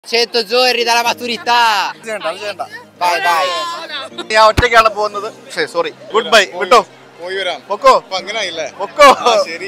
100 giorni dalla maturità. ചെയ്യണ്ട അത് ചെയ്യണ്ട Vai, vai. ഞാൻ ഒറ്റയ്ക്കാണ് പോകുന്നത് ശരി സോറി ഗുഡ് ബൈ വിട്ടോ പോയി വരാം പൊക്കോ അപ്പൊ അങ്ങനെ ആയില്ലേ പൊക്കോ ആ, ശരി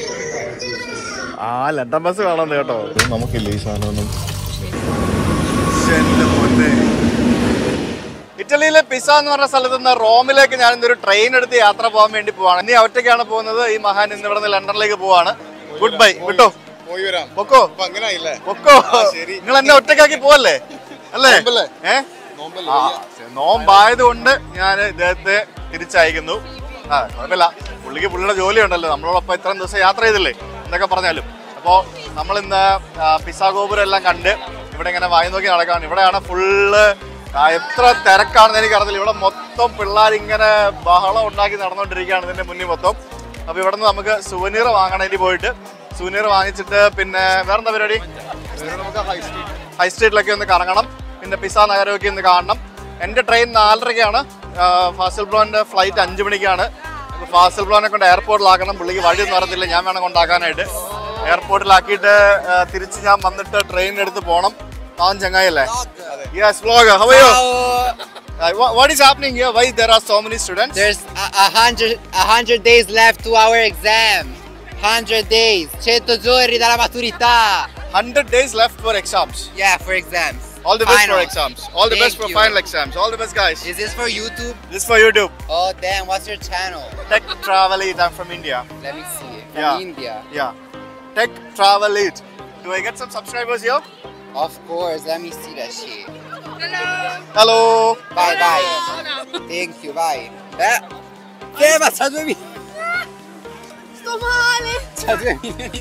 ആ ലണ്ടൻ ബസ് കാണാൻ കേട്ടോ നമുക്കില്ല ഈ സാധനം എന്റെ പൊന്നേ. ഇറ്റലിയിലെ പിസ എന്ന് പറഞ്ഞ സ്ഥലത്ത് നിന്ന് റോമിലേക്ക് ഞാൻ ഇന്നൊരു ട്രെയിൻ എടുത്ത് യാത്ര പോകാൻ വേണ്ടി പോവാണ് ഇനി ഒറ്റയ്ക്കാണ് പോകുന്നത് ഈ മഹാൻ ഇന്ന് ഇവിടെ നിന്ന് ലണ്ടനിലേക്ക് പോവാണ് ഗുഡ് ബൈ വിട്ടോ പോയി വരാം പൊക്കോ അപ്പൊ അങ്ങനെ ആയില്ലേ പൊക്കോ ആ, ശരി. നിങ്ങൾ എന്നെ ഒറ്റയ്ക്കാക്കി പോവല്ലേ അല്ലേ നോമ്പല്ലേ? ഏ നോമ്പല്ലേ? ആ നോമ്പായത് കൊണ്ട് ഞാൻ ഇദ്ദേഹത്തെ തിരിച്ചയക്കുന്നു ആ കുഴപ്പമില്ല പുള്ളിക്ക് പുള്ളിയുടെ ജോലി ഉണ്ടല്ലോ നമ്മളോടൊപ്പം ഇത്രയും ദിവസം യാത്ര ചെയ്തില്ലേ എന്നൊക്കെ പറഞ്ഞാലും അപ്പോൾ നമ്മൾ ഇന്ന് പിസ ഗോപുരം എല്ലാം കണ്ട് ഇവിടെ ഇങ്ങനെ വായി നോക്കി നടക്കാണ് ഇവിടെയാണ് ഫുള്ള് എത്ര തിരക്കാണെന്ന് എനിക്ക് അറിയില്ല ഇവിടെ മൊത്തം പിള്ളേർ ഇങ്ങനെ ബഹളം ഉണ്ടാക്കി നടന്നുകൊണ്ടിരിക്കുകയാണ് ഇതിന്റെ മുന്നിൽ മൊത്തം അപ്പോൾ ഇവിടെ നിന്ന് നമുക്ക് സുവനീർ വാങ്ങണേണ്ടി പോയിട്ട് സുവനീർ വാങ്ങിച്ചിട്ട് പിന്നെ വേറെന്താ പരിപാടി നമുക്ക് ഹൈ സ്ട്രീറ്റ് ഹൈ സ്ട്രീറ്റിലൊക്കെ ഒന്ന് കറങ്ങണം പിന്നെ പിസ നഗരമൊക്കെ ഒന്ന് കാണണം എൻ്റെ ട്രെയിൻ നാലരയ്ക്കാണ് ഫാസിൽ ബ്ലോന്റെ ഫ്ലൈറ്റ് അഞ്ച് മണിക്കാണ് അപ്പോൾ ഫാസിൽ ബ്ലോനെ കൊണ്ട് എയർപോർട്ടിലാക്കണം പുള്ളിക്ക് വഴിയൊന്നും അറിയത്തില്ല ഞാൻ വേണം കൊണ്ടാക്കാനായിട്ട് എയർപോർട്ടിലാക്കിയിട്ട് ആ, തിരിച്ച് ഞാൻ വന്നിട്ട് ട്രെയിൻ എടുത്ത് പോകണം താൻ ചങ്ങായല്ലേ yes vlog how you Ciao. What is happening here why there are so many students There's a, a hundred a hundred days left to our exam. Hundred days. 100 giorni dalla maturità. 100 days left for exams Yeah, for exams. all the best for Finals. exams all the best Thank for you. final exams all the best guys Is this for YouTube? this is for YouTube Oh damn, what's your channel? tech travel it i'm from India Let me see. From Yeah. India. Yeah. Tech Travel It. Do I get some subscribers here? Of course, let me see that shit. Hello. Bye bye. Thank you, bye. Eh? Ferma, c'ha due milioni. Sto male. C'ha due milioni.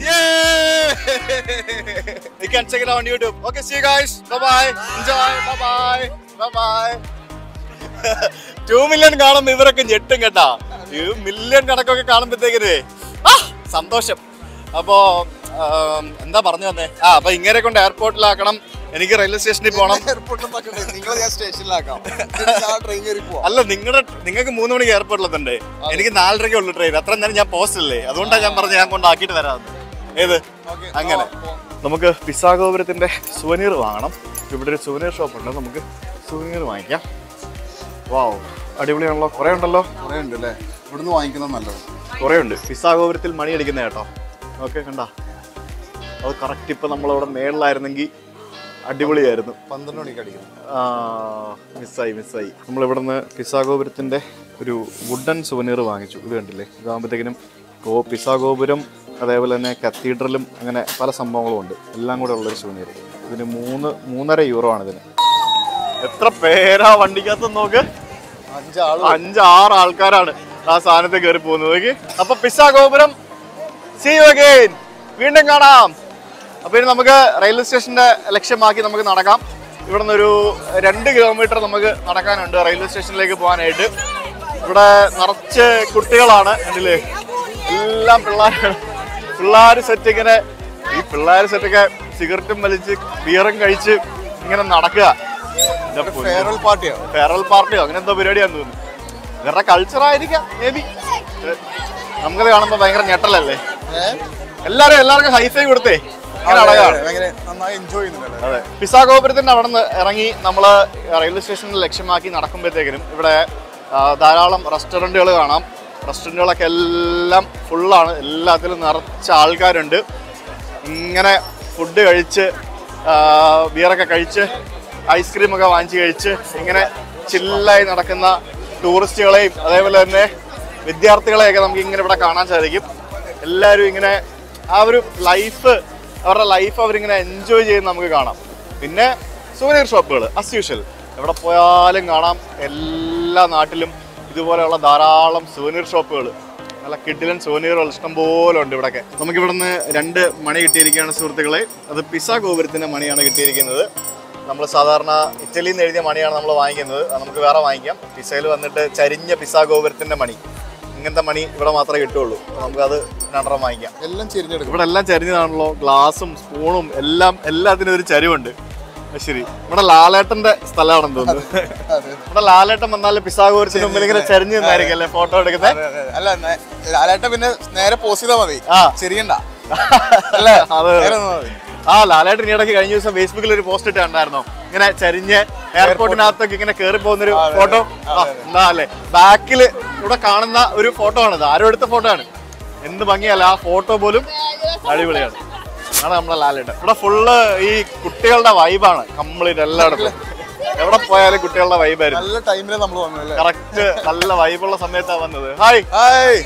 Yay! you can check it out on YouTube. Okay, see you guys. Bye bye. Enjoy. Bye bye. Bye bye. Two million കാണുമ്പോ ഇവരൊക്കെ ഞെട്ടും കേട്ടാ two million കണക്കൊക്കെ കാണുമ്പോഴത്തേക്കിന് ആ സന്തോഷം അപ്പോ ആം, എന്താ പറഞ്ഞു വന്നേ ആ അപ്പൊ ഇങ്ങനെ കൊണ്ട് എയർപോർട്ടിലാക്കണം എനിക്ക് റെയിൽവേ സ്റ്റേഷനിൽ പോകണം എയർപോർട്ടിൽ നിങ്ങൾ ഞാൻ സ്റ്റേഷനിലാക്കാം ഞാൻ ട്രെയിൻ കയറി പോവാം അല്ല നിങ്ങളുടെ നിങ്ങൾക്ക് മൂന്ന് മണിക്ക് എയർപോർട്ടിലെത്തണ്ടേ എനിക്ക് നാലരയ്ക്ക് ഉള്ളു ട്രെയിൻ അത്ര നേരം ഞാൻ പോസ്റ്റല്ലേ അതുകൊണ്ടാണ് ഞാൻ പറഞ്ഞത് ഞാൻ കൊണ്ടാക്കിയിട്ട് തരാം ഏത് Okay. അങ്ങനെ ആ, പോ. നമുക്ക് പിസാഗോപുരത്തിന്റെ സുവനീർ വാങ്ങണം ഇവിടെ ഒരു സുവനീർ ഷോപ്പ് ഉണ്ട് നമുക്ക് സുവനീർ വാങ്ങിക്കാം വാവ് അടിപൊളിയാണല്ലോ കുറേ ഉണ്ടല്ലോ കുറേ ഉണ്ട് അല്ലേ ഇവിടുന്ന് വാങ്ങിക്കുന്നത് നല്ലത് കുറേ ഉണ്ട് പിസാഗോപുരത്തിൽ മണി അടിക്കുന്ന കേട്ടോ ഓക്കെ കണ്ട അത് കറക്റ്റ് ഇപ്പൊ നമ്മളിവിടെ മേളിലായിരുന്നെങ്കിൽ അടിപൊളിയായിരുന്നു പന്ത്രണ്ട് മണിക്ക് അടിക്കുന്നത് മിസ്സായി മിസ്സായി നമ്മൾ ഇവിടെ നിന്ന് പിസാഗോപുരത്തിൻ്റെ ഒരു വുഡൻ സുവനീർ വാങ്ങിച്ചു ഇത് കണ്ടില്ലേ ഇതാകുമ്പോഴത്തേക്കിനും ഗോ പിസാഗോപുരം അതേപോലെ തന്നെ കത്തീഡ്രലും അങ്ങനെ പല സംഭവങ്ങളും ഉണ്ട് എല്ലാം കൂടെ ഉള്ളൊരു സുവനീർ ഇതിന് മൂന്ന് മൂന്നര യൂറോ ആണ് ഇതിന് എത്ര പേരാ വണ്ടിക്കകത്ത് നോക്ക് അഞ്ചാള് അഞ്ചാറ് ആൾക്കാരാണ് ആ സാധനത്തിൽ കയറി പോകുന്നത് നോക്കി അപ്പൊ പിസാഗോപുരം സി യു അഗൈൻ വീണ്ടും കാണാം അപ്പൊ ഇനി നമുക്ക് റെയിൽവേ സ്റ്റേഷന്റെ ലക്ഷ്യമാക്കി നമുക്ക് നടക്കാം ഇവിടെ നിന്നൊരു രണ്ട് കിലോമീറ്റർ നമുക്ക് നടക്കാനുണ്ട് റെയിൽവേ സ്റ്റേഷനിലേക്ക് പോകാനായിട്ട് ഇവിടെ നിറച്ച് കുട്ടികളാണ് കണ്ടില്ലേ എല്ലാം പിള്ളേരാണ് പിള്ളേർ സെറ്റ് ഇങ്ങനെ ഈ പിള്ളേർ സെറ്റൊക്കെ സിഗരറ്റും വലിച്ച് ബിയറും കഴിച്ച് ഇങ്ങനെ നടക്കുക എൻ്റെ പൊന്നോ. ഫെയർവെൽ പാർട്ടിയോ ഫെയറൽ പാർട്ടിയോ അങ്ങനെ എന്തോ പരിപാടിയാന്ന് തോന്നുന്നു ഇവരുടെ കൾച്ചർ ആയിരിക്കാം മേ ബി നമുക്കത് കാണുമ്പോൾ ഭയങ്കര ഞെട്ടലല്ലേ എല്ലാരും എല്ലാവർക്കും ഹൈഫൈ കൊടുത്തേ അങ്ങനെ അടയാണ് ഭയങ്കര നന്നായി എൻജോയ് ചെയ്യുന്നുണ്ടല്ലേ അതെ പിസാ ഗോപുരത്തിന്റെ അവിടെ നിന്ന് ഇറങ്ങി നമ്മൾ റെയിൽവേ സ്റ്റേഷനിൽ ലക്ഷ്യമാക്കി നടക്കുമ്പോഴത്തേക്കിനും ഇവിടെ ആ, ധാരാളം റെസ്റ്റോറൻറ്റുകൾ കാണാം റെസ്റ്റോറൻറ്റുകളൊക്കെ എല്ലാം ഫുള്ളാണ് എല്ലാത്തിലും നിറച്ച ആൾക്കാരുണ്ട് ഇങ്ങനെ ഫുഡ് കഴിച്ച് ആ, ബിയറൊക്കെ കഴിച്ച് ഐസ്ക്രീമൊക്കെ വാങ്ങിച്ച് കഴിച്ച് ഇങ്ങനെ ചില്ലായി നടക്കുന്ന ടൂറിസ്റ്റുകളെയും അതേപോലെ തന്നെ വിദ്യാർത്ഥികളെയൊക്കെ നമുക്ക് ഇങ്ങനെ ഇവിടെ കാണാൻ സാധിക്കും എല്ലാവരും ഇങ്ങനെ ആ ഒരു ലൈഫ് അവരുടെ ലൈഫ് അവരിങ്ങനെ എൻജോയ് ചെയ്യുന്ന നമുക്ക് കാണാം പിന്നെ സുവനീർ ഷോപ്പുകൾ അസ് യൂഷ്വൽ എവിടെ പോയാലും കാണാം എല്ലാ നാട്ടിലും ഇതുപോലെയുള്ള ധാരാളം സുവനീർ ഷോപ്പുകൾ നല്ല കിഡിലൻ സുവനീറുകൾ ഇഷ്ടംപോലെ ഉണ്ട് ഇവിടെയൊക്കെ നമുക്ക് ഇവിടുന്ന് രണ്ട് മണി കിട്ടിയിരിക്കുകയാണ് സുഹൃത്തുക്കളെ അത് പിസ ഗോപുരത്തിൻ്റെ മണിയാണ് കിട്ടിയിരിക്കുന്നത് നമ്മൾ സാധാരണ ഇറ്റലിയിൽ നിന്ന് എഴുതിയ മണിയാണ് നമ്മൾ വാങ്ങിക്കുന്നത് അത് നമുക്ക് വേറെ വാങ്ങിക്കാം പിസയിൽ വന്നിട്ട് ചരിഞ്ഞ പിസ ഗോപുരത്തിൻ്റെ മണി ഇങ്ങനത്തെ മണി ഇവിടെ മാത്രമേ കിട്ടുള്ളൂ അപ്പോൾ നമുക്കത് രണ്ടെണ്ണം വാങ്ങിക്കാം എല്ലാം ചെരിഞ്ഞെടുക്കും ഇവിടെ എല്ലാം ചരിഞ്ഞതാണല്ലോ ഗ്ലാസും സ്പൂണും എല്ലാം എല്ലാത്തിനും ഒരു ചരിവുണ്ട് അത് ശരി ഇവിടെ ലാലേട്ടന്റെ സ്ഥലമാണെന്ന് തോന്നുന്നു അതെ ഇവിടെ ലാലേട്ടൻ വന്നാൽ പിസാഗോരിച്ചിന് മുമ്പിൽ ഇങ്ങനെ ചരിഞ്ഞു നിന്നായിരിക്കും അല്ലേ ഫോട്ടോ എടുക്കുന്നത് അതെ, അതെ. അല്ല നേ- ലാലേട്ടൻ പിന്നെ നേരെ പോസ്റ്റ് ചെയ്താൽ മതി ആ. ചെരിയണ്ട അല്ലേ അതെ നേരെ നിന്നാ മതി ആ ലാലേട്ടൻ ഇടയ്ക്ക് കഴിഞ്ഞ ദിവസം ഫേസ്ബുക്കിൽ ഒരു പോസ്റ്റ് ഇട്ട് കണ്ടായിരുന്നോ ഇങ്ങനെ ചരിഞ്ഞ് എയർപോർട്ടിനകത്തൊക്കെ ഇങ്ങനെ കയറി പോകുന്ന ഒരു ഫോട്ടോ എന്താ അല്ലേ ബാക്കില് ഇവിടെ കാണുന്ന ഒരു ഫോട്ടോ ആണിത് ആരോ എടുത്ത ഫോട്ടോ ആണ് എന്ത് ഭംഗിയല്ല ആ ഫോട്ടോ പോലും അടിപൊളിയാണ് ആണ് നമ്മളെ ലാലേട്ടൻ ഇവിടെ ഫുള്ള് ഈ കുട്ടികളുടെ വൈബാണ് കംപ്ലീറ്റ് എല്ലായിടത്തും എവിടെ പോയാലും കുട്ടികളുടെ വൈബായിരുന്നു നല്ല ടൈമില് നമ്മൾ വന്നു അല്ലേ കറക്റ്റ് നല്ല വൈബുള്ള സമയത്താണ് വന്നത് ഹായ് ഹായ്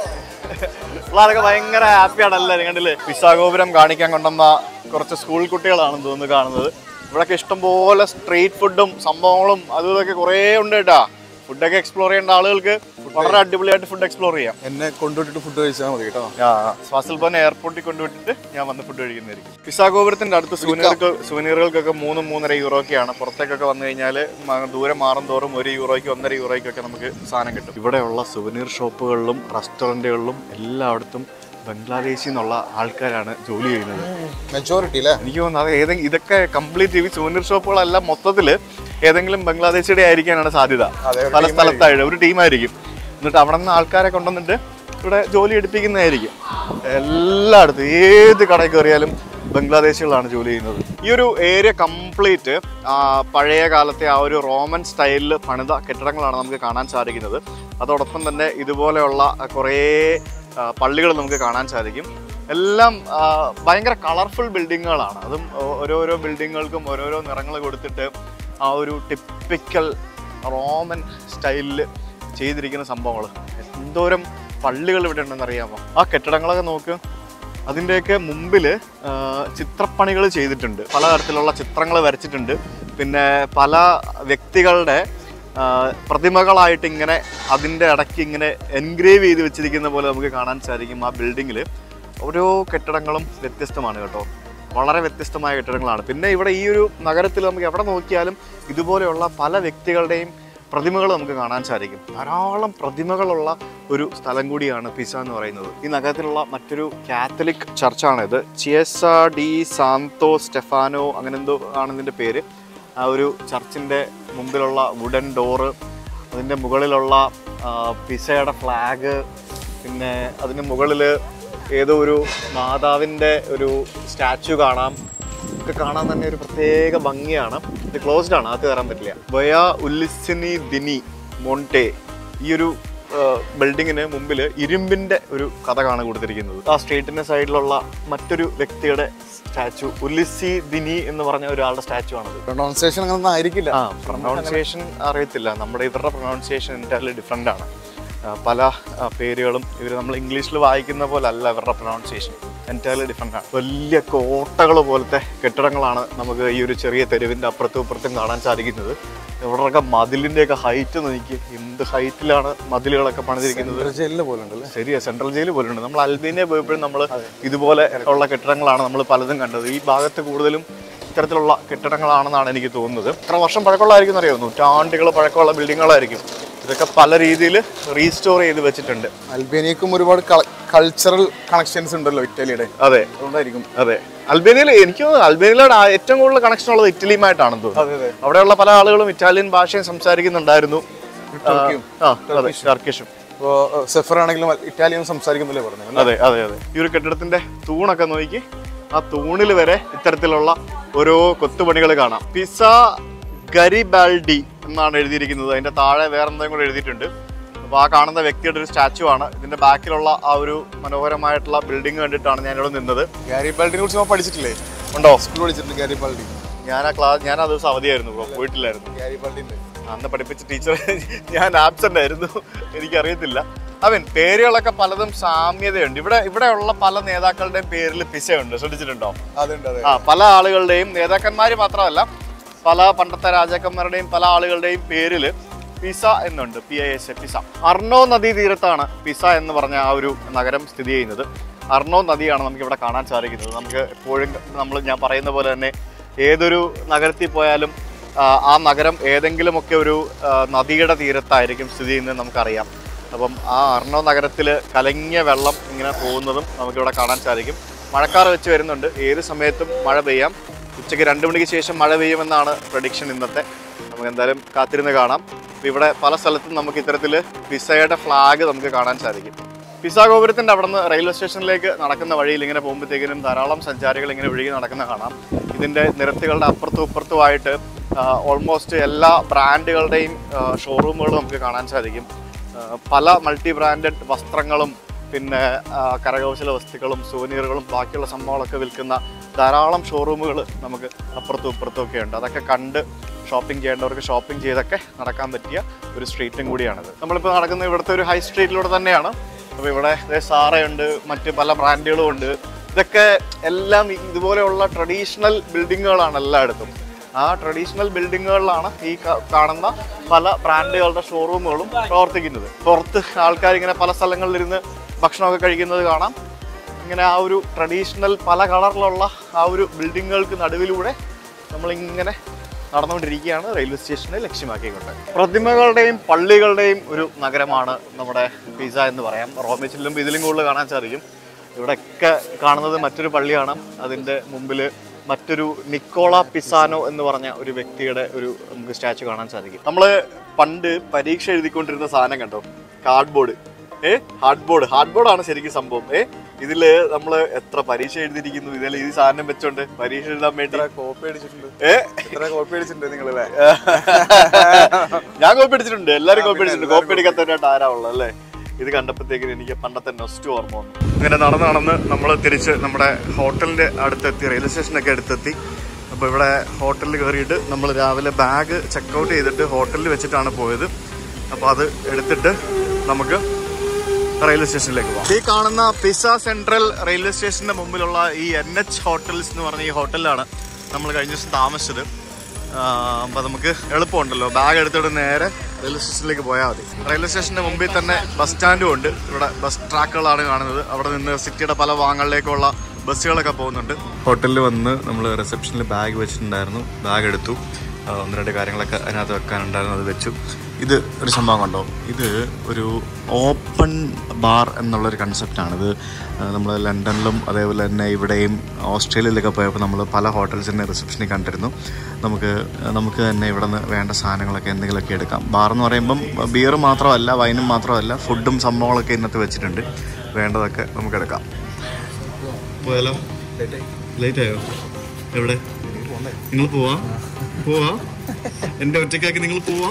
പിള്ളേരൊക്കെ ഭയങ്കര ഹാപ്പിയാണ് എല്ലാവരും കണ്ടില്ലേ പിസാഗോപുരം കാണിക്കാൻ കൊണ്ടുവന്ന കുറച്ച് സ്കൂൾ കുട്ടികളാണെന്ന് തോന്നുന്നു കാണുന്നത് ഇവിടെയൊക്കെ ഇഷ്ടംപോലെ സ്ട്രീറ്റ് ഫുഡും സംഭവങ്ങളും അതും ഇതൊക്കെ കുറേ ഉണ്ട് കേട്ടാ ഫുഡൊക്കെ എക്സ്പ്ലോർ ചെയ്യേണ്ട ആളുകൾക്ക് വളരെ അടിപൊളിയായിട്ട് ഫുഡ് എക്സ്പ്ലോർ ചെയ്യാം എന്നെ കൊണ്ടുവിട്ടിട്ട് ഫുഡ് കഴിച്ചാൽ മതി കേട്ടോ ഫാസിൽ പോനെ എയർപോർട്ടിൽ കൊണ്ടുവിട്ടിട്ട് ഞാൻ വന്ന് ഫുഡ് കഴിക്കുന്നതായിരിക്കും പിസാ ഗോപുരത്തിന്റെ അടുത്ത് സുവനീറുകൾ സുവനീറുകൾക്കൊക്കെ മൂന്ന് മൂന്നര യൂറോയൊക്കെയാണ് പുറത്തേക്കൊക്കെ വന്നു കഴിഞ്ഞാൽ ദൂരം മാറും തോറും ഒരു യൂറോയ്ക്ക് ഒന്നര യൂറോയ്ക്കൊക്കെ നമുക്ക് സാധനം കിട്ടും ഇവിടെയുള്ള സുവനീർ ഷോപ്പുകളിലും റെസ്റ്റോറൻറ്റുകളിലും എല്ലായിടത്തും ബംഗ്ലാദേശിൽ നിന്നുള്ള ആൾക്കാരാണ് ജോലി ചെയ്യുന്നത് മെജോറിറ്റി അല്ലേ എനിക്ക് തോന്നുന്നു അത് ഏതെങ്കിലും ഇതൊക്കെ കംപ്ലീറ്റ് ഈ സുവനീർ ഷോപ്പുകളെല്ലാം മൊത്തത്തിൽ ഏതെങ്കിലും ബംഗ്ലാദേശിയുടെ ആയിരിക്കാനാണ് സാധ്യത അതെ, ഒരു പല team സ്ഥലത്തായിട്ട് ഒരു ടീമായിരിക്കും എന്നിട്ട് അവിടെ നിന്ന് ആൾക്കാരെ കൊണ്ടുവന്നിട്ട് ഇവിടെ ജോലി എടുപ്പിക്കുന്നതായിരിക്കും എല്ലായിടത്തും ഏത് കടയിൽ കയറിയാലും ബംഗ്ലാദേശികളാണ് ജോലി ചെയ്യുന്നത് ഈ ഒരു ഏരിയ കംപ്ലീറ്റ് പഴയ കാലത്തെ ആ ഒരു റോമൻ സ്റ്റൈലിൽ പണിത കെട്ടിടങ്ങളാണ് നമുക്ക് കാണാൻ സാധിക്കുന്നത് അതോടൊപ്പം തന്നെ ഇതുപോലെയുള്ള കുറേ പള്ളികൾ നമുക്ക് കാണാൻ സാധിക്കും എല്ലാം ആ, ഭയങ്കര കളർഫുൾ ബിൽഡിങ്ങുകളാണ് അതും ഓ- ഓരോരോ ബിൽഡിങ്ങുകൾക്കും ഓരോരോ നിറങ്ങൾ കൊടുത്തിട്ട് ആ ഒരു ടിപ്പിക്കൽ റോമൻ സ്റ്റൈലിൽ ചെയ്തിരിക്കുന്ന സംഭവങ്ങൾ എന്തോരം പള്ളികൾ ഇവിടെ ഉണ്ടെന്ന് അറിയാമോ ആ കെട്ടിടങ്ങളൊക്കെ നോക്ക് അതിൻ്റെയൊക്കെ മുമ്പിൽ ചിത്രപ്പണികൾ ചെയ്തിട്ടുണ്ട് പലതരത്തിലുള്ള ചിത്രങ്ങൾ വരച്ചിട്ടുണ്ട് പിന്നെ പല വ്യക്തികളുടെ ആ, പ്രതിമകളായിട്ട് ഇങ്ങനെ അതിൻ്റെ ഇടയ്ക്ക് ഇങ്ങനെ എൻഗ്രേവ് ചെയ്ത് വെച്ചിരിക്കുന്ന പോലെ നമുക്ക് കാണാൻ സാധിക്കും ആ ബിൽഡിങ്ങിൽ ഓരോ കെട്ടിടങ്ങളും വ്യത്യസ്തമാണ് കേട്ടോ വളരെ വ്യത്യസ്തമായ കെട്ടിടങ്ങളാണ് പിന്നെ ഇവിടെ ഈ ഒരു നഗരത്തിൽ നമുക്ക് എവിടെ നോക്കിയാലും ഇതുപോലെയുള്ള പല വ്യക്തികളുടെയും പ്രതിമകൾ നമുക്ക് കാണാൻ സാധിക്കും ധാരാളം പ്രതിമകളുള്ള ഒരു സ്ഥലം കൂടിയാണ് പിസ എന്ന് പറയുന്നത് ഈ നഗരത്തിലുള്ള മറ്റൊരു കാത്തലിക് ചർച്ചാണിത് ചിയസ ഡി സാന്തോ സ്റ്റെഫാനോ അങ്ങനെ എന്തോ ആണ് ഇതിൻ്റെ പേര് ആ ഒരു ചർച്ചിൻ്റെ മുമ്പിലുള്ള വുഡൻ ഡോറ് അതിൻ്റെ മുകളിലുള്ള ആ, പിസയുടെ ഫ്ലാഗ് പിന്നെ അതിന് മുകളിൽ ഏതോ ഒരു മാതാവിൻ്റെ ഒരു സ്റ്റാച്ചു കാണാം ഒക്കെ കാണാൻ തന്നെ ഒരു പ്രത്യേക ഭംഗിയാണ് ഇത് ക്ലോസ്ഡ് ആണ് അത് കയറാൻ പറ്റില്ല ബയ ഉല്ലിസിനി ദിനി മോണ്ടെ ഈ ഒരു ബിൽഡിങ്ങിന് മുമ്പിൽ ഇരുമ്പിന്റെ ഒരു കഥ കാണാൻ കൊടുത്തിരിക്കുന്നത് ആ സ്ട്രീറ്റിന്റെ സൈഡിലുള്ള മറ്റൊരു വ്യക്തിയുടെ സ്റ്റാച്ചു ഉല്ലിസി ദിനി എന്ന് പറഞ്ഞ ഒരാളുടെ സ്റ്റാച്ചു ആണത് പ്രൊണൗൺസിയേഷൻ അങ്ങനെ ആയിരിക്കില്ല ആ പ്രൊണൗൺസിയേഷൻ അറിയത്തില്ല നമ്മുടെ ഇവരുടെ പ്രൊണൗൺസിയേഷൻ എൻറ്റയർലി ഡിഫറെൻ്റ് ആണ് ആ, പല ആ, പേരുകളും ഇവർ നമ്മൾ ഇംഗ്ലീഷിൽ വായിക്കുന്ന പോലെ അല്ല ഇവരുടെ പ്രൊണൗൺസിയേഷൻ എൻറ്റയർലി ഡിഫറെൻ്റ് ആണ് വലിയ കോട്ടകൾ പോലത്തെ കെട്ടിടങ്ങളാണ് നമുക്ക് ഈ ഒരു ചെറിയ തെരുവിൻ്റെ അപ്പുറത്തും ഇപ്പുറത്തും കാണാൻ സാധിക്കുന്നത് ഇവരുടെയൊക്കെ മതിലിൻ്റെയൊക്കെ ഹൈറ്റ് നോക്കി എന്ത് ഹൈറ്റിലാണ് മതിലുകളൊക്കെ പണിതിരിക്കുന്നത് ജയിലിലെ പോലെ ഉണ്ടല്ലേ ശരിയാ സെൻട്രൽ ജയിൽ പോലുണ്ട് നമ്മൾ അൽബേനിയ പോയപ്പോഴും നമ്മൾ ഇതുപോലെ ഉള്ള കെട്ടിടങ്ങളാണ് നമ്മൾ പലതും കണ്ടത് ഈ ഭാഗത്ത് കൂടുതലും ഇത്തരത്തിലുള്ള കെട്ടിടങ്ങളാണെന്നാണ് എനിക്ക് തോന്നുന്നത് എത്ര വർഷം പഴക്കമുള്ളതായിരിക്കും അറിയാമോ നൂറ്റാണ്ടുകൾ പഴക്കമുള്ള ബിൽഡിങ്ങുകളായിരിക്കും ഇതൊക്കെ പല രീതിയിൽ റീസ്റ്റോർ ചെയ്ത് വെച്ചിട്ടുണ്ട് അൽബേനിയക്കും ഒരുപാട് കൾച്ചറൽ കണക്ഷൻസ് ഉണ്ടല്ലോ ഇറ്റലിയുടെ അതെ അതുകൊണ്ടായിരിക്കും അതെ അൽബേനിയയിൽ എനിക്ക് തോന്നുന്നു അൽബേനിയയിലാണ് ആ- ഏറ്റവും കൂടുതൽ കണക്ഷൻ ഉള്ളത് ഇറ്റലിയുമായിട്ടാണെന്ന് തോന്നുന്നു അതെ അതെ അവിടെയുള്ള പല ആളുകളും ഇറ്റാലിയൻ ഭാഷയും സംസാരിക്കുന്നുണ്ടായിരുന്നു ടർക്കിയും ആ അതെ ടർക്കിഷും ഇപ്പോ സെഫർ ആണെങ്കിലും ഇറ്റാലിയൻ സംസാരിക്കുന്നില്ലേ പറഞ്ഞു അതെ അതെ അതെ ഈ ഒരു കെട്ടിടത്തിന്റെ തൂണൊക്കെ നോക്കി ആ തൂണിൽ വരെ ഇത്തരത്തിലുള്ള ഓരോ കൊത്തുപണികൾ കാണാം പിസ ഗരിബാൽഡി എന്നാണ് എഴുതിയിരിക്കുന്നത് അതിന്റെ താഴെ വേറെ എന്തെങ്കിലും കൂടെ എഴുതിയിട്ടുണ്ട് അപ്പോൾ ആ കാണുന്ന വ്യക്തിയുടെ ഒരു സ്റ്റാച്ചു ആണ് ഇതിന്റെ ബാക്കിലുള്ള ആ ഒരു മനോഹരമായിട്ടുള്ള ബിൽഡിംഗ് കണ്ടിട്ടാണ് ഞാൻ ഇവിടെ നിന്നത് ഗാരി ബാൾഡിനെ കുറിച്ച് നമ്മൾ പഠിച്ചിട്ടില്ലേ ഉണ്ടോ സ്കൂൾ പഠിച്ചിട്ടുണ്ട് ഗാരി ബാൾഡി ഞാൻ ആ ക്ലാസ് ഞാൻ ആ ദിവസം അവധിയായിരുന്നു ബ്രോ പോയിട്ടില്ലായിരുന്നു ഗാരി ബാൾഡിന്റെ അന്ന് പഠിപ്പിച്ച ടീച്ചർ ഞാൻ ആബ്സെന്റ് ആയിരുന്നു എനിക്കറിയത്തില്ല അവൻ പേരുകളൊക്കെ പലതും സാമ്യതയുണ്ട് ഇവിടെ ഇവിടെയുള്ള പല നേതാക്കളുടെയും പേരിൽ പിസയുണ്ട് ശ്രദ്ധിച്ചിട്ടുണ്ടോ അതുണ്ട് അതെ ആ പല ആളുകളുടെയും നേതാക്കന്മാര് മാത്രമല്ല പല പണ്ടത്തെ രാജാക്കന്മാരുടെയും പല ആളുകളുടെയും പേരിൽ പിസ എന്നുണ്ട് P I S A Pisa Arno നദീ തീരത്താണ് പിസ എന്ന് പറഞ്ഞ ആ ഒരു നഗരം സ്ഥിതി ചെയ്യുന്നത് അർണോ നദിയാണ് നമുക്ക് ഇവിടെ കാണാൻ സാധിക്കുന്നത് നമുക്ക് എപ്പോഴും നമ്മൾ ഞാൻ പറയുന്ന പോലെ തന്നെ ഏതൊരു നഗരത്തിൽ പോയാലും ആ, ആ നഗരം ഏതെങ്കിലുമൊക്കെ ഒരു ആ, നദിയുടെ തീരത്തായിരിക്കും സ്ഥിതി ചെയ്യുന്നത് നമുക്കറിയാം അപ്പം ആ അർണോ നഗരത്തിൽ കലങ്ങിയ വെള്ളം ഇങ്ങനെ പോകുന്നതും നമുക്കിവിടെ കാണാൻ സാധിക്കും മഴക്കാറ് വെച്ച് വരുന്നുണ്ട് ഏത് സമയത്തും മഴ പെയ്യാം ഉച്ചയ്ക്ക് രണ്ട് മണിക്ക് ശേഷം മഴ പെയ്യുമെന്നാണ് പ്രഡിക്ഷൻ ഇന്നത്തെ നമുക്ക് എന്തായാലും കാത്തിരുന്ന് കാണാം അപ്പോൾ ഇവിടെ പല സ്ഥലത്തും നമുക്ക് ഇത്തരത്തിൽ പിസയുടെ ഫ്ലാഗ് നമുക്ക് കാണാൻ സാധിക്കും പിസ ഗോപുരത്തിന്റെ അവിടെ നിന്ന് റെയിൽവേ സ്റ്റേഷനിലേക്ക് നടക്കുന്ന വഴിയിൽ ഇങ്ങനെ പോകുമ്പോഴത്തേക്കിനും ധാരാളം സഞ്ചാരികൾ ഇങ്ങനെ ഒഴുകി നടക്കുന്ന കാണാം ഇതിന്റെ നിരത്തുകളുടെ അപ്പുറത്തും ഇപ്പുറത്തുമായിട്ട് ഓൾമോസ്റ്റ് എല്ലാ ബ്രാൻഡുകളുടെയും ഷോറൂമുകൾ നമുക്ക് കാണാൻ സാധിക്കും ആ, പല മൾട്ടി ബ്രാൻഡഡ് വസ്ത്രങ്ങളും പിന്നെ ആ, കരകൗശല വസ്തുക്കളും സുവനീറുകളും ബാക്കിയുള്ള സംഭവങ്ങളൊക്കെ വിൽക്കുന്ന ധാരാളം ഷോറൂമുകൾ നമുക്ക് അപ്പുറത്തും ഇപ്പുറത്തും ഒക്കെ ഉണ്ട് അതൊക്കെ കണ്ട് ഷോപ്പിംഗ് ചെയ്യേണ്ടവർക്ക് ഷോപ്പിംഗ് ചെയ്തൊക്കെ നടക്കാൻ പറ്റിയ ഒരു സ്ട്രീറ്റും കൂടിയാണിത് നമ്മളിപ്പോൾ നടക്കുന്ന ഇവിടുത്തെ ഒരു ഹൈ സ്ട്രീറ്റിലൂടെ തന്നെയാണ് അപ്പോൾ ഇവിടെ ദേ സാറയുണ്ട് മറ്റ് പല ബ്രാൻഡുകളും ഉണ്ട് ഇതൊക്കെ എല്ലാം ഇതുപോലെയുള്ള ട്രഡീഷണൽ ബിൽഡിങ്ങുകളാണ് എല്ലായിടത്തും ആ ട്രഡീഷണൽ ബിൽഡിങ്ങുകളിലാണ് ഈ ക- കാണുന്ന പല ബ്രാൻഡുകളുടെ ഷോറൂമുകളും പ്രവർത്തിക്കുന്നത് പുറത്ത് ആൾക്കാർ ഇങ്ങനെ പല സ്ഥലങ്ങളിലിരുന്ന് ഭക്ഷണമൊക്കെ കഴിക്കുന്നത് കാണാം ഇങ്ങനെ ആ ഒരു ട്രഡീഷണൽ പല കളറിലുള്ള ആ ഒരു ബിൽഡിങ്ങുകൾക്ക് നടുവിലൂടെ നമ്മളിങ്ങനെ നടന്നുകൊണ്ടിരിക്കുകയാണ് റെയിൽവേ സ്റ്റേഷനെ ലക്ഷ്യമാക്കിക്കൊണ്ട് പ്രതിമകളുടെയും പള്ളികളുടെയും ഒരു നഗരമാണ് നമ്മുടെ പിസ എന്ന് പറയാം റോമേ ചെല്ലുമ്പോൾ ഇതിലും കൂടുതൽ കാണാൻ സാധിക്കും ഇവിടെയൊക്കെ കാണുന്നത് മറ്റൊരു പള്ളിയാണ് അതിൻ്റെ മുമ്പിൽ മറ്റൊരു നിക്കോള പിസാനോ എന്ന് പറഞ്ഞ ഒരു വ്യക്തിയുടെ ഒരു നമുക്ക് സ്റ്റാച്ചു കാണാൻ സാധിക്കും നമ്മൾ പണ്ട് പരീക്ഷ എഴുതിക്കൊണ്ടിരുന്ന സാധനം കണ്ടോ കാർഡ്ബോർഡ് ഏ ഹാർഡ് ബോർഡ് ഹാർഡ് ബോർഡാണ് ശരിക്കും സംഭവം ഏ ഇതില് നമ്മൾ എത്ര പരീക്ഷ എഴുതിയിരിക്കുന്നു ഇതിൽ ഈ സാധനം വെച്ചോണ്ട് പരീക്ഷ എഴുതാൻ വേണ്ടി കോപ്പി അടിച്ചിട്ടുണ്ട് ഏ എത്ര കോപ്പി അടിച്ചിട്ടുണ്ട് നിങ്ങളല്ലേ ഞാൻ കോപ്പി അടിച്ചിട്ടുണ്ട് എല്ലാരും കോപ്പി അടിച്ചിട്ടുണ്ട് കോപ്പി അടിക്കാത്തവരായിട്ട് ആരാ ഉള്ളത് അല്ലേ ഇത് കണ്ടപ്പോഴത്തേക്കിന് എനിക്ക് പണ്ടത്തെ നെസ്റ്റ് ഓർമ്മ വന്നു ഇങ്ങനെ നടന്ന് നടന്ന് നമ്മൾ തിരിച്ച് നമ്മുടെ ഹോട്ടലിന്റെ അടുത്തെത്തി റെയിൽവേ സ്റ്റേഷനൊക്കെ അടുത്തെത്തി അപ്പോൾ ഇവിടെ ഹോട്ടലിൽ കയറിയിട്ട് നമ്മൾ രാവിലെ ബാഗ് ചെക്കൗട്ട് ചെയ്തിട്ട് ഹോട്ടലിൽ വെച്ചിട്ടാണ് പോയത് അപ്പോൾ അത് എടുത്തിട്ട് നമുക്ക് റെയിൽവേ സ്റ്റേഷനിലേക്ക് പോകാം ഈ കാണുന്ന പിസ സെൻട്രൽ റെയിൽവേ സ്റ്റേഷന്റെ മുമ്പിലുള്ള ഈ എൻ എച്ച് ഹോട്ടൽസ് എന്ന് പറഞ്ഞ ഈ ഹോട്ടലിലാണ് നമ്മൾ കഴിഞ്ഞ ദിവസം താമസിച്ചത് അപ്പോൾ നമുക്ക് എളുപ്പമുണ്ടല്ലോ ബാഗ് എടുത്തിട്ട് നേരെ റെയിൽവേ സ്റ്റേഷനിലേക്ക് പോയാൽ മതി റെയിൽവേ സ്റ്റേഷന്റെ മുമ്പിൽ തന്നെ ബസ് സ്റ്റാൻഡും ഉണ്ട് ഇവിടെ ബസ് ട്രാക്കുകളാണ് കാണുന്നത് അവിടെ നിന്ന് സിറ്റിയുടെ പല ഭാഗങ്ങളിലേക്കുള്ള ബസ്സുകളൊക്കെ പോകുന്നുണ്ട് ഹോട്ടലിൽ വന്ന് നമ്മൾ റിസപ്ഷനിൽ ബാഗ് വെച്ചിട്ടുണ്ടായിരുന്നു ബാഗ് എടുത്തു ആ, ഒന്ന് രണ്ട് കാര്യങ്ങളൊക്കെ അതിനകത്ത് വെക്കാനുണ്ടായിരുന്നു അത് വെച്ചു ഇത് ഒരു സംഭവം കണ്ടോ ഇത് ഒരു ഓപ്പൺ ബാർ എന്നുള്ളൊരു കൺസെപ്റ്റാണ് ഇത് നമ്മൾ ലണ്ടനിലും അതേപോലെ തന്നെ ഇവിടെയും ഓസ്ട്രേലിയയിലൊക്കെ പോയപ്പോൾ നമ്മൾ പല ഹോട്ടൽസിൻ്റെ റിസപ്ഷനിൽ കണ്ടിരുന്നു നമുക്ക് നമുക്ക് തന്നെ ഇവിടെ നിന്ന് വേണ്ട സാധനങ്ങളൊക്കെ എന്തെങ്കിലുമൊക്കെ എടുക്കാം ബാർ എന്ന് പറയുമ്പം ബിയർ മാത്രമല്ല വൈനും മാത്രമല്ല ഫുഡും സംഭവങ്ങളൊക്കെ ഇതിനകത്ത് വെച്ചിട്ടുണ്ട് വേണ്ടതൊക്കെ നമുക്ക് എടുക്കാം പോയാലോ ലേറ്റ് ആയോ എവിടെ നിങ്ങൾ പോവാ പോവാ എന്റെ ഒറ്റക്കാക്കി നിങ്ങൾ പോവാ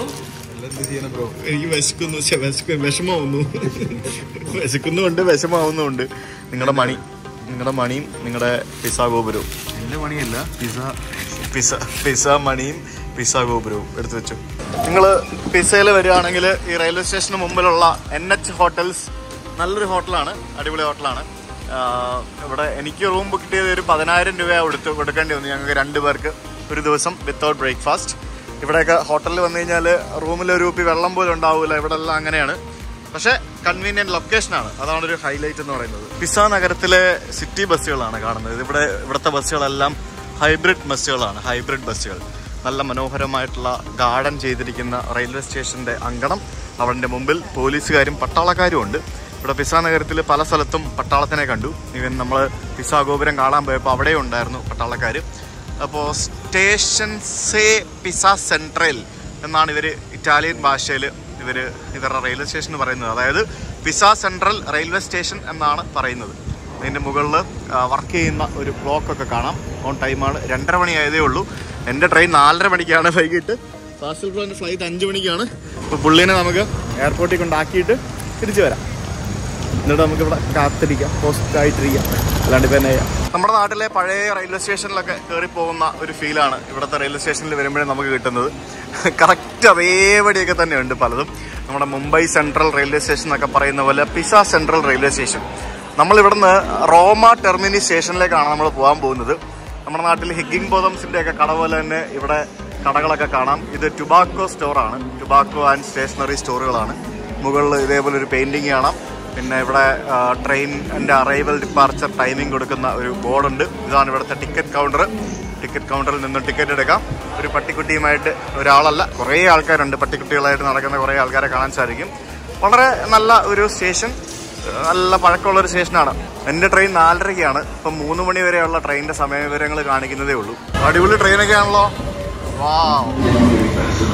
എനിക്ക് വിശക്കുന്നു ശ്ശെ, വിശക്ക് വിഷമാവുന്നു വിശക്കുന്നുമുണ്ട് വിഷമാവുന്നുമുണ്ട് നിങ്ങളുടെ മണി നിങ്ങളുടെ മണിയും നിങ്ങളുടെ പിസ ഗോപുരവും എൻ്റെ മണിയല്ല പിസ പിസ പിസ മണിയും പിസ ഗോപുരവും എടുത്തു വെച്ചു നിങ്ങൾ പിസയിൽ വരികയാണെങ്കിൽ ഈ റെയിൽവേ സ്റ്റേഷന് മുമ്പിലുള്ള എൻ എച്ച് ഹോട്ടൽസ് നല്ലൊരു ഹോട്ടലാണ് അടിപൊളി ഹോട്ടലാണ് ആഹ് ഇവിടെ എനിക്ക് റൂം ബുക്ക് ചെയ്ത് ഒരു പതിനായിരം രൂപ കൊടുത്ത് കൊടുക്കേണ്ടി വന്നു ഞങ്ങൾക്ക് രണ്ട് പേർക്ക് ഒരു ദിവസം വിത്തൗട്ട് ബ്രേക്ക്ഫാസ്റ്റ് ഇവിടെയൊക്കെ ഹോട്ടലിൽ വന്നു കഴിഞ്ഞാൽ റൂമിൽ ഒരു കുപ്പി വെള്ളം പോലും ഉണ്ടാവില്ല ഇവിടെ എല്ലാം അങ്ങനെയാണ് പക്ഷേ കൺവീനിയൻറ്റ് ലൊക്കേഷനാണ് അതാണ് ഒരു ഹൈലൈറ്റ് എന്ന് പറയുന്നത് പിസ നഗരത്തിലെ സിറ്റി ബസ്സുകളാണ് കാണുന്നത് ഇവിടെ ഇവിടുത്തെ ബസ്സുകളെല്ലാം ഹൈബ്രിഡ് ബസ്സുകളാണ് ഹൈബ്രിഡ് ബസ്സുകൾ നല്ല മനോഹരമായിട്ടുള്ള ഗാർഡൻ ചെയ്തിരിക്കുന്ന റെയിൽവേ സ്റ്റേഷന്റെ അങ്കണം അവൻ്റെ മുമ്പിൽ പോലീസുകാരും പട്ടാളക്കാരും ഉണ്ട് ഇവിടെ പിസ നഗരത്തിൽ പല സ്ഥലത്തും പട്ടാളത്തിനെ കണ്ടു ഈവൻ നമ്മൾ പിസ ഗോപുരം കാണാൻ പോയപ്പോൾ അവിടെ ഉണ്ടായിരുന്നു പട്ടാളക്കാർ അപ്പോൾ സ്റ്റേഷൻ സേ പിസ സെൻട്രൽ എന്നാണ് ഇവർ ഇറ്റാലിയൻ ഭാഷയിൽ ഇവർ ഇവരുടെ റെയിൽവേ സ്റ്റേഷൻ പറയുന്നത് അതായത് പിസ സെൻട്രൽ റെയിൽവേ സ്റ്റേഷൻ എന്നാണ് പറയുന്നത് അതിൻ്റെ മുകളിൽ വർക്ക് ചെയ്യുന്ന ഒരു ക്ലോക്ക് ഒക്കെ കാണാം ഓൺ ടൈമാണ് രണ്ടര മണി ആയതേ ഉള്ളൂ എൻ്റെ ട്രെയിൻ നാലര മണിക്കാണ് വൈകിട്ട് ഫാസ്റ്റ് ഫ്ലോൻ്റെ ഫ്ലൈറ്റ് അഞ്ച് മണിക്കാണ് അപ്പോൾ പുള്ളീനെ നമുക്ക് എയർപോർട്ടിൽ കൊണ്ടാക്കിയിട്ട് തിരിച്ചു വരാം എന്നിട്ട് നമുക്ക് ഇവിടെ കാത്തിരിക്കാം പോസ്റ്റ് ആയിട്ടിരിക്കാം അല്ലാണ്ട് ഇപ്പം നമ്മുടെ നാട്ടിലെ പഴയ റെയിൽവേ സ്റ്റേഷനിലൊക്കെ കയറി പോകുന്ന ഒരു ഫീലാണ് ഇവിടുത്തെ റെയിൽവേ സ്റ്റേഷനിൽ വരുമ്പോഴേ നമുക്ക് കിട്ടുന്നത് കറക്റ്റ് അതേപടിയൊക്കെ തന്നെയുണ്ട് പലതും നമ്മുടെ മുംബൈ സെൻട്രൽ റെയിൽവേ സ്റ്റേഷൻ എന്നൊക്കെ പറയുന്ന പോലെ പിസ സെൻട്രൽ റെയിൽവേ സ്റ്റേഷൻ നമ്മൾ ഇവിടുന്ന് റോമ ടെർമിനി സ്റ്റേഷനിലേക്കാണ് നമ്മൾ പോകാൻ പോകുന്നത് നമ്മുടെ നാട്ടിൽ ഹിഗിംഗ് ബോതംസിന്റെ ഒക്കെ കട പോലെ തന്നെ ഇവിടെ കടകളൊക്കെ കാണാം ഇത് ടുബാക്കോ സ്റ്റോറാണ് ടുബാക്കോ ആൻഡ് സ്റ്റേഷനറി സ്റ്റോറുകളാണ് മുകളിൽ ഇതേപോലെ ഒരു പെയിന്റിങ് കാണാം പിന്നെ ഇവിടെ ട്രെയിനിൻ്റെ അറൈവൽ ഡിപ്പാർച്ചർ ടൈമിംഗ് കൊടുക്കുന്ന ഒരു ബോർഡുണ്ട് ഇതാണ് ഇവിടുത്തെ ടിക്കറ്റ് കൗണ്ടർ ടിക്കറ്റ് കൗണ്ടറിൽ നിന്ന് ടിക്കറ്റ് എടുക്കാം ഒരു പട്ടിക്കുട്ടിയുമായിട്ട് ഒരാളല്ല കുറേ ആൾക്കാരുണ്ട് പട്ടിക്കുട്ടികളായിട്ട് നടക്കുന്ന കുറേ ആൾക്കാരെ കാണാൻ സാധിക്കും വളരെ നല്ല ഒരു സ്റ്റേഷൻ നല്ല പഴക്കമുള്ള ഒരു സ്റ്റേഷനാണ് എൻ്റെ ട്രെയിൻ നാലരയ്ക്കാണ് ഇപ്പം മൂന്ന് മണി വരെയുള്ള ട്രെയിനിൻ്റെ സമയ വിവരങ്ങൾ കാണിക്കുന്നതേ ഉള്ളൂ അടിപൊളി ട്രെയിനൊക്കെ ആണല്ലോ വാ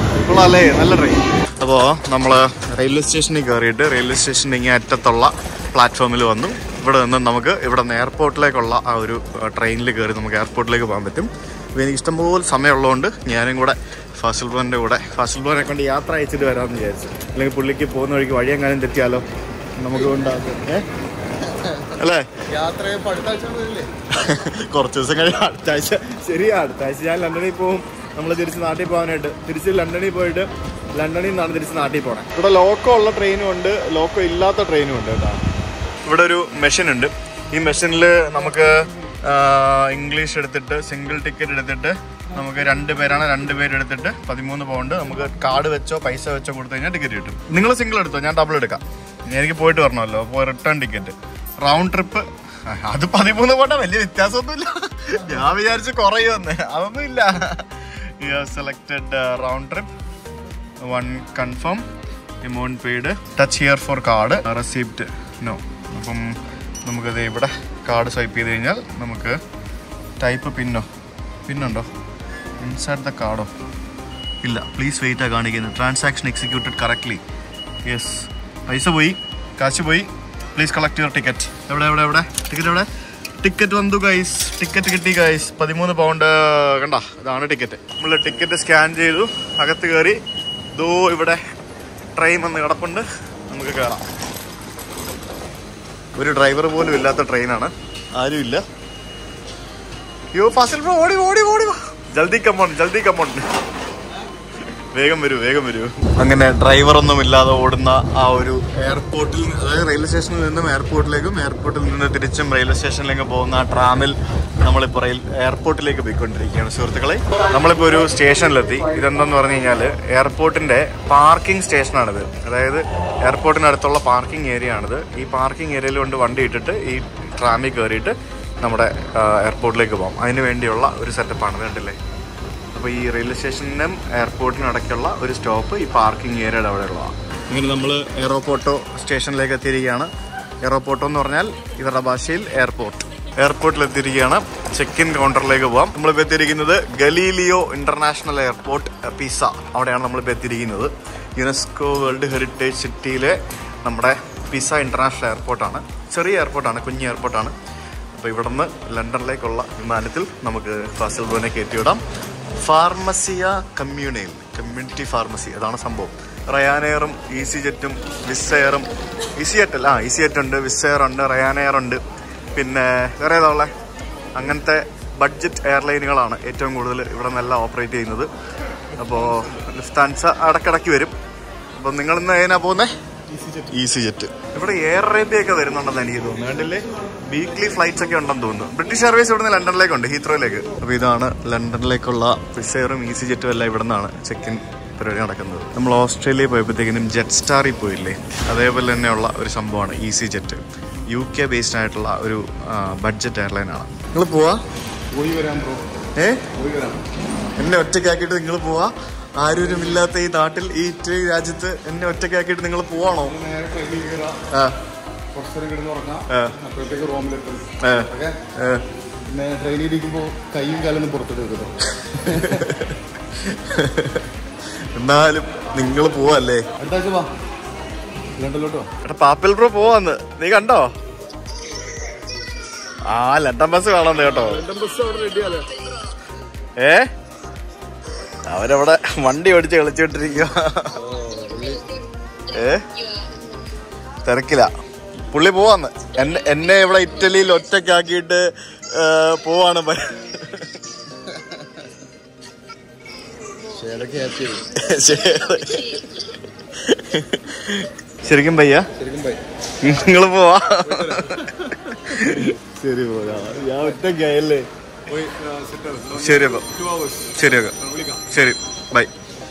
കൊള്ളാല്ലേ നല്ല ട്രെയിൻ അപ്പോൾ നമ്മൾ റെയിൽവേ സ്റ്റേഷനിൽ കയറിയിട്ട് റെയിൽവേ സ്റ്റേഷൻ്റെ ഇങ്ങനെ അറ്റത്തുള്ള പ്ലാറ്റ്ഫോമിൽ വന്നു ഇവിടെ നിന്ന് നമുക്ക് ഇവിടെ നിന്ന് എയർപോർട്ടിലേക്കുള്ള ആ ഒരു ട്രെയിനിൽ കയറി നമുക്ക് എയർപോർട്ടിലേക്ക് പോകാൻ പറ്റും അപ്പോൾ എനിക്ക് ഇഷ്ടംപോലെ സമയമുള്ളതുകൊണ്ട് ഞാനും കൂടെ ഫാസിൽ ബ്രോൻ്റെ കൂടെ ഫാസിൽ ബ്രോനെ കൊണ്ട് യാത്ര അയച്ചിട്ട് വരാമെന്ന് വിചാരിച്ചു അല്ലെങ്കിൽ പുള്ളിക്ക് പോകുന്ന വഴിക്ക് വഴിയെങ്ങാനും തെറ്റിയാലോ നമുക്ക് കൊണ്ടാക്കും ഏ അല്ലേ യാത്രയെ അടുത്ത ആഴ്ച വരില്ലേ കുറച്ച് ദിവസം കഴിഞ്ഞ് അടുത്ത ആഴ്ച ശരിയാ അടുത്ത ആഴ്ച ഞാൻ ലണ്ടനിൽ പോകും നമ്മൾ തിരിച്ച് നാട്ടിൽ പോകാനായിട്ട് തിരിച്ച് ലണ്ടനിൽ പോയിട്ട് ലണ്ടനിൽ നിന്നാണ് തിരിച്ച് നാട്ടിൽ പോണേ ഇവിടെ ലോക്കോ ഉള്ള ട്രെയിനും ഉണ്ട് ലോക്കോ ഇല്ലാത്ത ട്രെയിനും ഉണ്ട് കേട്ടോ ഇവിടെ ഒരു മെഷീൻ ഉണ്ട് ഈ മെഷീനിൽ നമുക്ക് ആ, ഇംഗ്ലീഷ് എടുത്തിട്ട് സിംഗിൾ ടിക്കറ്റ് എടുത്തിട്ട് നമുക്ക് രണ്ട് പേരാണ് രണ്ട് പേര് എടുത്തിട്ട് പതിമൂന്ന് പൗണ്ട് നമുക്ക് കാർഡ് വെച്ചോ പൈസ വെച്ചോ കൊടുത്തു കഴിഞ്ഞാൽ ടിക്കറ്റ് കിട്ടും നിങ്ങൾ സിംഗിൾ എടുത്തോ ഞാൻ ഡബിൾ എടുക്കാം എനിക്ക് പോയിട്ട് വരണമല്ലോ അപ്പോൾ റിട്ടേൺ ടിക്കറ്റ് റൗണ്ട് ട്രിപ്പ് അത് പതിമൂന്ന് പോട്ടെ വലിയ വ്യത്യാസമൊന്നുമില്ല ഞാൻ വിചാരിച്ച് കുറയുമെന്ന് അതൊന്നും ഇല്ല you have selected round trip one confirm amount paid touch here for card receipt no അപ്പം നമുക്കത് ഇവിടെ കാർഡ് സ്വൈപ്പ് ചെയ്ത് കഴിഞ്ഞാൽ നമുക്ക് ടൈപ്പ് പിന്നോ പിന്നുണ്ടോ ഇൻസൈഡ് ദ കാർഡോ ഇല്ല പ്ലീസ് വെയിറ്റ് ആ കാണിക്കുന്നത് ട്രാൻസാക്ഷൻ എക്സിക്യൂട്ടഡ് കറക്റ്റ്ലി യെസ് പൈസ പോയി കാശ് പോയി പ്ലീസ് കളക്ട് യുവർ ടിക്കറ്റ് എവിടെ എവിടെ എവിടെ ടിക്കറ്റ് എവിടെ ടിക്കറ്റ് വന്നു ഗൈസ് ടിക്കറ്റ് കിട്ടി ഗൈസ് പതിമൂന്ന് പൗണ്ട് കണ്ട ഇതാണ് ടിക്കറ്റ് നമ്മൾ ടിക്കറ്റ് സ്കാൻ ചെയ്തു അകത്ത് കയറി ഇതോ ഇവിടെ ട്രെയിൻ വന്ന് കിടപ്പുണ്ട് നമുക്ക് കയറാം ഒരു ഡ്രൈവർ പോലും ഇല്ലാത്ത ട്രെയിനാണ് ആരുമില്ല യോ ഫാസിൽ ബ്രോ ഓടി ഓടി ഓടി വാ. ജൽദി കമ്മോൺ ജൽദി കമ്മോൺ വേഗം വരൂ വേഗം വരൂ അങ്ങനെ ഡ്രൈവർ ഒന്നും ഇല്ലാതെ ഓടുന്ന ആ ഒരു എയർപോർട്ടിൽ അതായത് റെയിൽവേ സ്റ്റേഷനിൽ നിന്നും എയർപോർട്ടിലേക്കും എയർപോർട്ടിൽ നിന്ന് തിരിച്ചും റെയിൽവേ സ്റ്റേഷനിലേക്ക് പോകുന്ന ആ ട്രാമിൽ നമ്മളിപ്പോൾ റെയിൽ എയർപോർട്ടിലേക്ക് പോയിക്കൊണ്ടിരിക്കുകയാണ് സുഹൃത്തുക്കളെ നമ്മളിപ്പോൾ ഒരു സ്റ്റേഷനിലെത്തി ഇതെന്തെന്ന് പറഞ്ഞു കഴിഞ്ഞാൽ എയർപോർട്ടിന്റെ പാർക്കിംഗ് സ്റ്റേഷനാണിത് അതായത് എയർപോർട്ടിനടുത്തുള്ള പാർക്കിംഗ് ഏരിയ ആണിത് ഈ പാർക്കിംഗ് ഏരിയയിൽ കൊണ്ട് വണ്ടി ഇട്ടിട്ട് ഈ ട്രാമിൽ കയറിയിട്ട് നമ്മുടെ ആ, എയർപോർട്ടിലേക്ക് പോകാം അതിന് വേണ്ടിയുള്ള ഒരു സെറ്റപ്പാണ് കണ്ടില്ലേ അപ്പോൾ ഈ റെയിൽവേ സ്റ്റേഷനും എയർപോർട്ടിനും ഇടയ്ക്കുള്ള ഒരു സ്റ്റോപ്പ് ഈ പാർക്കിംഗ് ഏരിയയുടെ അവിടെ ഉള്ളതാണ് ഇങ്ങനെ നമ്മൾ എയറോപോർട്ടോ സ്റ്റേഷനിലേക്ക് എത്തിയിരിക്കുകയാണ് എയറോപോർട്ടോ എന്ന് പറഞ്ഞാൽ ഇവരുടെ ഭാഷയിൽ എയർപോർട്ട് എയർപോർട്ടിൽ എത്തിയിരിക്കുകയാണ് ചെക്ക് ഇൻ കൗണ്ടറിലേക്ക് പോകാം നമ്മളിപ്പോൾ എത്തിയിരിക്കുന്നത് ഗലീലിയോ ഇന്റർനാഷണൽ എയർപോർട്ട് പിസ അവിടെയാണ് നമ്മളിപ്പോൾ എത്തിയിരിക്കുന്നത് യുനെസ്കോ വേൾഡ് ഹെറിറ്റേജ് സിറ്റിയിലെ നമ്മുടെ പിസ ഇന്റർനാഷണൽ എയർപോർട്ടാണ് ചെറിയ എയർപോർട്ടാണ് കുഞ്ഞ് എയർപോർട്ടാണ് അപ്പോൾ ഇവിടുന്ന് ലണ്ടനിലേക്കുള്ള വിമാനത്തിൽ നമുക്ക് ഫാസിൽ ബ്രോനെ കയറ്റിവിടാം ഫാർമസിയ കമ്മ്യൂണയിൽ കമ്മ്യൂണിറ്റി ഫാർമസി അതാണ് സംഭവം റയാനെയറും ഈസി ജെറ്റും വിസ്സെയറും ഈസി ജെറ്റ് അല്ല ആ ഈസി ജെറ്റ് ഉണ്ട് വിസ്സെയർ ഉണ്ട് റയാനെയർ ഉണ്ട് പിന്നെ വേറെ ഏതാ ഉള്ളത് അങ്ങനത്തെ ബഡ്ജറ്റ് എയർലൈനുകളാണ് ഏറ്റവും കൂടുതൽ ഇവിടെ നിന്നെല്ലാം ഓപ്പറേറ്റ് ചെയ്യുന്നത് അപ്പോൾ ലുഫ്താൻസ ഇടക്കിടയ്ക്ക് വരും അപ്പോൾ നിങ്ങൾ ഇന്ന് ഏതിനാ പോകുന്നത് ഈസി ജെറ്റ് ഇവിടെ എയർ അറേബ്യ ഒക്കെ വരുന്നുണ്ടെന്ന് എനിക്ക് തോന്നുന്നു കണ്ടില്ലേ വീക്ക്ലി ഫ്ലൈറ്റ്സ് ഒക്കെ ഉണ്ടെന്ന് തോന്നുന്നു ബ്രിട്ടീഷ് എയർവേസ് ഇവിടുന്ന് ലണ്ടനിലേക്കുണ്ട് ഹീത്രോയിലേക്ക് അപ്പോൾ ഇതാണ് ലണ്ടനിലേക്കുള്ള ഫിഷെയറും ഈസി ജെറ്റും എല്ലാം ഇവിടെ നിന്നാണ് ചെക്ക് ഇൻ പരിപാടി നടക്കുന്നത് നമ്മൾ ഓസ്ട്രേലിയ പോയപ്പോഴത്തേക്കിനും ജെറ്റ് സ്റ്റാറിൽ പോയില്ലേ അതേപോലെ തന്നെയുള്ള ഒരു സംഭവമാണ് easyJet U K based ആയിട്ടുള്ള ഒരു ബഡ്ജറ്റ് എയർലൈനാണ് നിങ്ങൾ പോവാ പോയി വരാം ബ്രോ ഏ പോയി വരാം എന്നെ ഒറ്റയ്ക്കാക്കിയിട്ട് നിങ്ങൾ പോവാ ആരൂരുമില്ലാത്ത ഈ നാട്ടിൽ ഈ ഇറ്റലി രാജ്യത്ത് എന്നെ ഒറ്റയ്ക്കാക്കിയിട്ട് നിങ്ങൾ പോവാണോ നേരെ ട്രെയിനിൽ കയറാം ആ കുറച്ച് നേരം കിടന്ന് ഉറങ്ങാം ആ. അപ്പോഴത്തേക്ക് റൂമിലെത്തും ആ. ഓക്കെ ഏ. പിന്നെ ട്രെയിനിൽ ഇരിക്കുമ്പോൾ കൈയും കാലൊന്നും പുറത്തിട്ട് എടുക്കുന്നു എന്നാലും നിങ്ങൾ പോവല്ലേ അടുത്ത ആഴ്ച വാ ലണ്ടനിലോട്ടോ എടാ പാപ്പിൽ ബ്രോ പോവാന്ന് നീ കണ്ടോ ആ ലണ്ടൻ ബസ് കാണാൻ കേട്ടോ ബസ് അവിടെ റെഡിയാലേ ഏ അവരവിടെ വണ്ടി ഓടിച്ച് കളിച്ചോണ്ടിരിക്കുക ഏ തിരക്കില്ല പുള്ളി പോവാന്ന് എന്നെ എന്നെ ഇവിടെ ഇറ്റലിയിൽ ഒറ്റക്കാക്കിയിട്ട് ഏ, പോവാണ് പ- ശേലൊക്കെ ഹാപ്പി ശരി. ശരിക്കും പയ്യ ശരിക്കും ബൈ നിങ്ങൾ പോവാ ശരി പോകാ ഞാൻ ഒറ്റക്കായല്ലേ പോയി സെറ്റ് ശരി അപ്പൊ ടു അവേഴ്സ് ശരി ഒക്കെ വിളിക്കാം ശരി ബൈ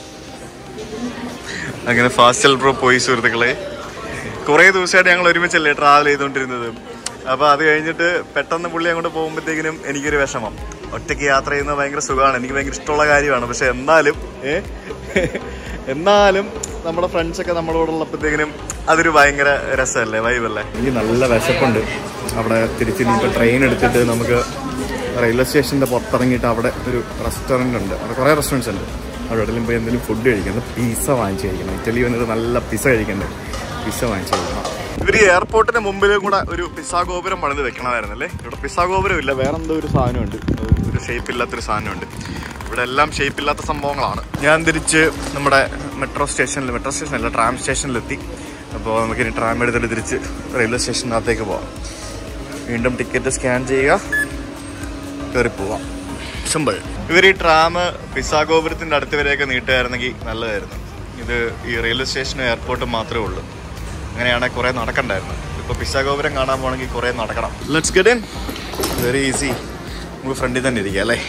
അങ്ങനെ ഫാസ്റ്റൽ ബ്രോ പോയി സുഹൃത്തുക്കളെ കുറേ ദിവസമായിട്ട് ഞങ്ങൾ ഒരുമിച്ചല്ലേ ട്രാവൽ ചെയ്തുകൊണ്ടിരുന്നത് അപ്പോൾ അത് കഴിഞ്ഞിട്ട് പെട്ടെന്ന് പുള്ളി അങ്ങോട്ട് പോകുമ്പോഴത്തേക്കിനും എനിക്കൊരു വിഷമം ഒറ്റയ്ക്ക് യാത്ര ചെയ്യുന്നത് ഭയങ്കര സുഖമാണ് എനിക്ക് ഭയങ്കര ഇഷ്ടമുള്ള കാര്യമാണ് പക്ഷെ എന്നാലും ഏ എന്നാലും നമ്മുടെ ഫ്രണ്ട്സൊക്കെ നമ്മളോട് ഉള്ളപ്പോഴത്തേക്കിനും അതൊരു ഭയങ്കര രസമല്ലേ വൈബല്ലേ എനിക്ക് നല്ല വിശപ്പുണ്ട് അവിടെ തിരിച്ച് ഇനിയിപ്പോൾ ട്രെയിൻ എടുത്തിട്ട് നമുക്ക് റെയിൽവേ സ്റ്റേഷൻ്റെ പുറത്തിറങ്ങിയിട്ട് അവിടെ ഒരു റെസ്റ്റോറൻ്റ് ഉണ്ട് അവിടെ കുറേ റെസ്റ്റോറൻറ്റ്സ് ഉണ്ട് അവിടെ എവിടെയും പോയി എന്തെങ്കിലും ഫുഡ് കഴിക്കണം പിസ്സ വാങ്ങിച്ച് കഴിക്കണം ഇറ്റലി വന്നിട്ട് നല്ല പിസ്സ കഴിക്കണ്ടേ പിസ്സ വാങ്ങിച്ച് കഴിക്കണം ഇവർ ഈ എയർപോർട്ടിന്റെ മുമ്പിലും കൂടെ ഒരു പിസ്സാ ഗോപുരം പണിത് വെക്കണമായിരുന്നല്ലേ ഇവിടെ പിസ്സാ ഗോപുരം ഇല്ല വേറെ എന്തോ ഒരു സാധനമുണ്ട് ഒരു ഷേപ്പ് ഇല്ലാത്തൊരു സാധനമുണ്ട് ഇവിടെ എല്ലാം ഷേപ്പ് ഇല്ലാത്ത സംഭവങ്ങളാണ് ഞാൻ തിരിച്ച് നമ്മുടെ മെട്രോ സ്റ്റേഷനിൽ മെട്രോ സ്റ്റേഷനല്ല ട്രാം സ്റ്റേഷനിലെത്തി അപ്പോൾ നമുക്കിനി ട്രാം എടുത്തിട്ട് തിരിച്ച് റെയിൽവേ സ്റ്റേഷനകത്തേക്ക് പോവാം വീണ്ടും ടിക്കറ്റ് സ്കാൻ ചെയ്യുക കയറി പോവാം സിമ്പിൾ ഇവർ ഈ ട്രാം പിസ്സാ ഗോപുരത്തിന്റെ അടുത്ത് വരെയൊക്കെ നീട്ടുകയായിരുന്നെങ്കിൽ നല്ലതായിരുന്നു ഇത് ഈ റെയിൽവേ സ്റ്റേഷനും എയർപോർട്ടും മാത്രമേ ഉള്ളൂ അങ്ങനെയാണെങ്കിൽ കുറേ നടക്കണ്ടായിരുന്നു ഇപ്പോൾ പിസ്സാ ഗോപുരം കാണാൻ പോകണമെങ്കിൽ കുറേ നടക്കണം let's get in very easy നമുക്ക് ഫ്രണ്ടിൽ തന്നെ ഇരിക്കാം അല്ലേ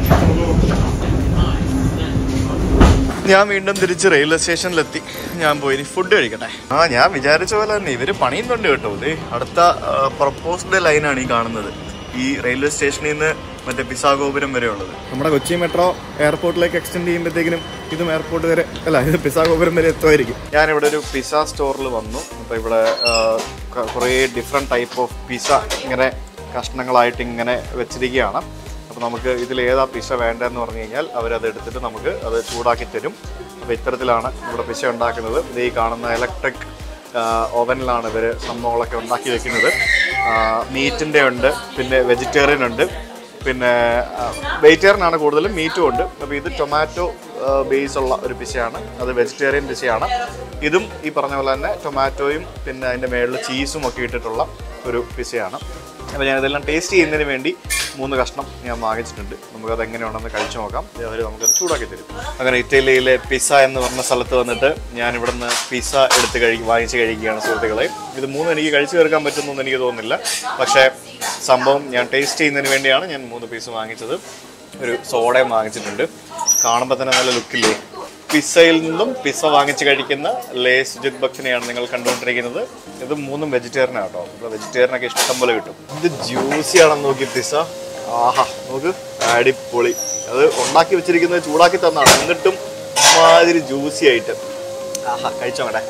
ഞാൻ വീണ്ടും തിരിച്ച് റെയിൽവേ സ്റ്റേഷനിലെത്തി ഞാൻ പോയി ഇനി ഫുഡ് കഴിക്കട്ടെ ആ ഞാൻ വിചാരിച്ച പോലെ തന്നെ ഇവര് പണിയുന്നുണ്ട് കേട്ടോ ഇത് അടുത്ത പ്രപ്പോസ്ഡ് ലൈനാണ് ഈ കാണുന്നത് ഈ റെയിൽവേ സ്റ്റേഷനിൽ നിന്ന് മറ്റേ പിസാ ഗോപുരം വരെ ഉള്ളത് നമ്മുടെ കൊച്ചി മെട്രോ എയർപോർട്ടിലേക്ക് എക്സ്റ്റെൻഡ് ചെയ്യുമ്പോഴത്തേക്കിനും ഇതും എയർപോർട്ട് വരെ അല്ല ഇത് പിസാ ഗോപുരം വരെ എത്തുമായിരിക്കും ഞാനിവിടെ ഒരു പിസ സ്റ്റോറിൽ വന്നു അപ്പോൾ ഇവിടെ ആ, ക- കുറേ ഡിഫറെൻറ്റ് ടൈപ്പ് ഓഫ് പിസ ഇങ്ങനെ കഷ്ണങ്ങളായിട്ട് ഇങ്ങനെ വെച്ചിരിക്കുകയാണ് അപ്പോൾ നമുക്ക് ഇതിൽ ഏതാ പിസ വേണ്ടതെന്ന് പറഞ്ഞു കഴിഞ്ഞാൽ അവരത് എടുത്തിട്ട് നമുക്ക് അത് ചൂടാക്കി തരും അപ്പോൾ ഇത്തരത്തിലാണ് ഇവിടെ പിസ ഉണ്ടാക്കുന്നത് ഇത് ഈ കാണുന്ന ഇലക്ട്രിക് ഓവനിലാണ് ഇവർ സംഭവങ്ങളൊക്കെ ഉണ്ടാക്കി വെക്കുന്നത് മീറ്റിൻ്റെ ഉണ്ട് പിന്നെ വെജിറ്റേറിയൻ ഉണ്ട് പിന്നെ വെജിറ്റേറിയൻ ആണ് കൂടുതലും മീറ്റും ഉണ്ട് അപ്പോൾ ഇത് ടൊമാറ്റോ ബേസ് ഉള്ള ഒരു പിസയാണ് അത് വെജിറ്റേറിയൻ പിസയാണ് ഇതും ഈ പറഞ്ഞ പോലെ തന്നെ ടൊമാറ്റോയും പിന്നെ അതിൻ്റെ മേളിൽ ചീസും ഒക്കെ ഇട്ടിട്ടുള്ള ഒരു പിസയാണ് അപ്പോൾ ഞാൻ ഇതെല്ലാം ടേസ്റ്റ് ചെയ്യുന്നതിന് വേണ്ടി മൂന്ന് കഷ്ണം ഞാൻ വാങ്ങിച്ചിട്ടുണ്ട് നമുക്കത് എങ്ങനെയുണ്ടെന്ന് കഴിച്ചു നോക്കാം അവർ നമുക്കത് ചൂടാക്കി തരും അങ്ങനെ ഇറ്റലിയിലെ പിസ്സ എന്ന് പറഞ്ഞ സ്ഥലത്ത് വന്നിട്ട് ഞാൻ ഇവിടുന്ന് പിസ്സ എടുത്ത് കഴി വാങ്ങിച്ച് കഴിക്കുകയാണ് സുഹൃത്തുക്കളെ ഇത് മൂന്നും എനിക്ക് കഴിച്ചു തീർക്കാൻ പറ്റുമെന്നൊന്നും എനിക്ക് തോന്നുന്നില്ല പക്ഷേ സംഭവം ഞാൻ ടേസ്റ്റ് ചെയ്യുന്നതിന് വേണ്ടിയാണ് ഞാൻ മൂന്ന് പീസ് വാങ്ങിച്ചത് ഒരു സോഡയും വാങ്ങിച്ചിട്ടുണ്ട് കാണുമ്പോൾ തന്നെ നല്ല ലുക്കില്ലേ പിസ്സയിൽ നിന്നും പിസ്സ വാങ്ങിച്ച് കഴിക്കുന്ന ലേ സുജിത് ഭക്ഷനെയാണ് നിങ്ങൾ കണ്ടുകൊണ്ടിരിക്കുന്നത് ഇത് മൂന്നും വെജിറ്റേറിയൻ ആട്ടോ ഇവിടെ വെജിറ്റേറിയൻ ഒക്കെ ഇഷ്ടം പോലെ കിട്ടും ഇത് ജ്യൂസി ആണെന്ന് നോക്കി പിസ്സ ആഹാ നോക്ക് അടിപൊളി അത് ഉണ്ടാക്കി വെച്ചിരിക്കുന്നത് ചൂടാക്കി തന്നാണ് എന്നിട്ടും മാതിരി ജ്യൂസി ആയിട്ട് ആഹാ കഴിച്ചോ മേട്ടെ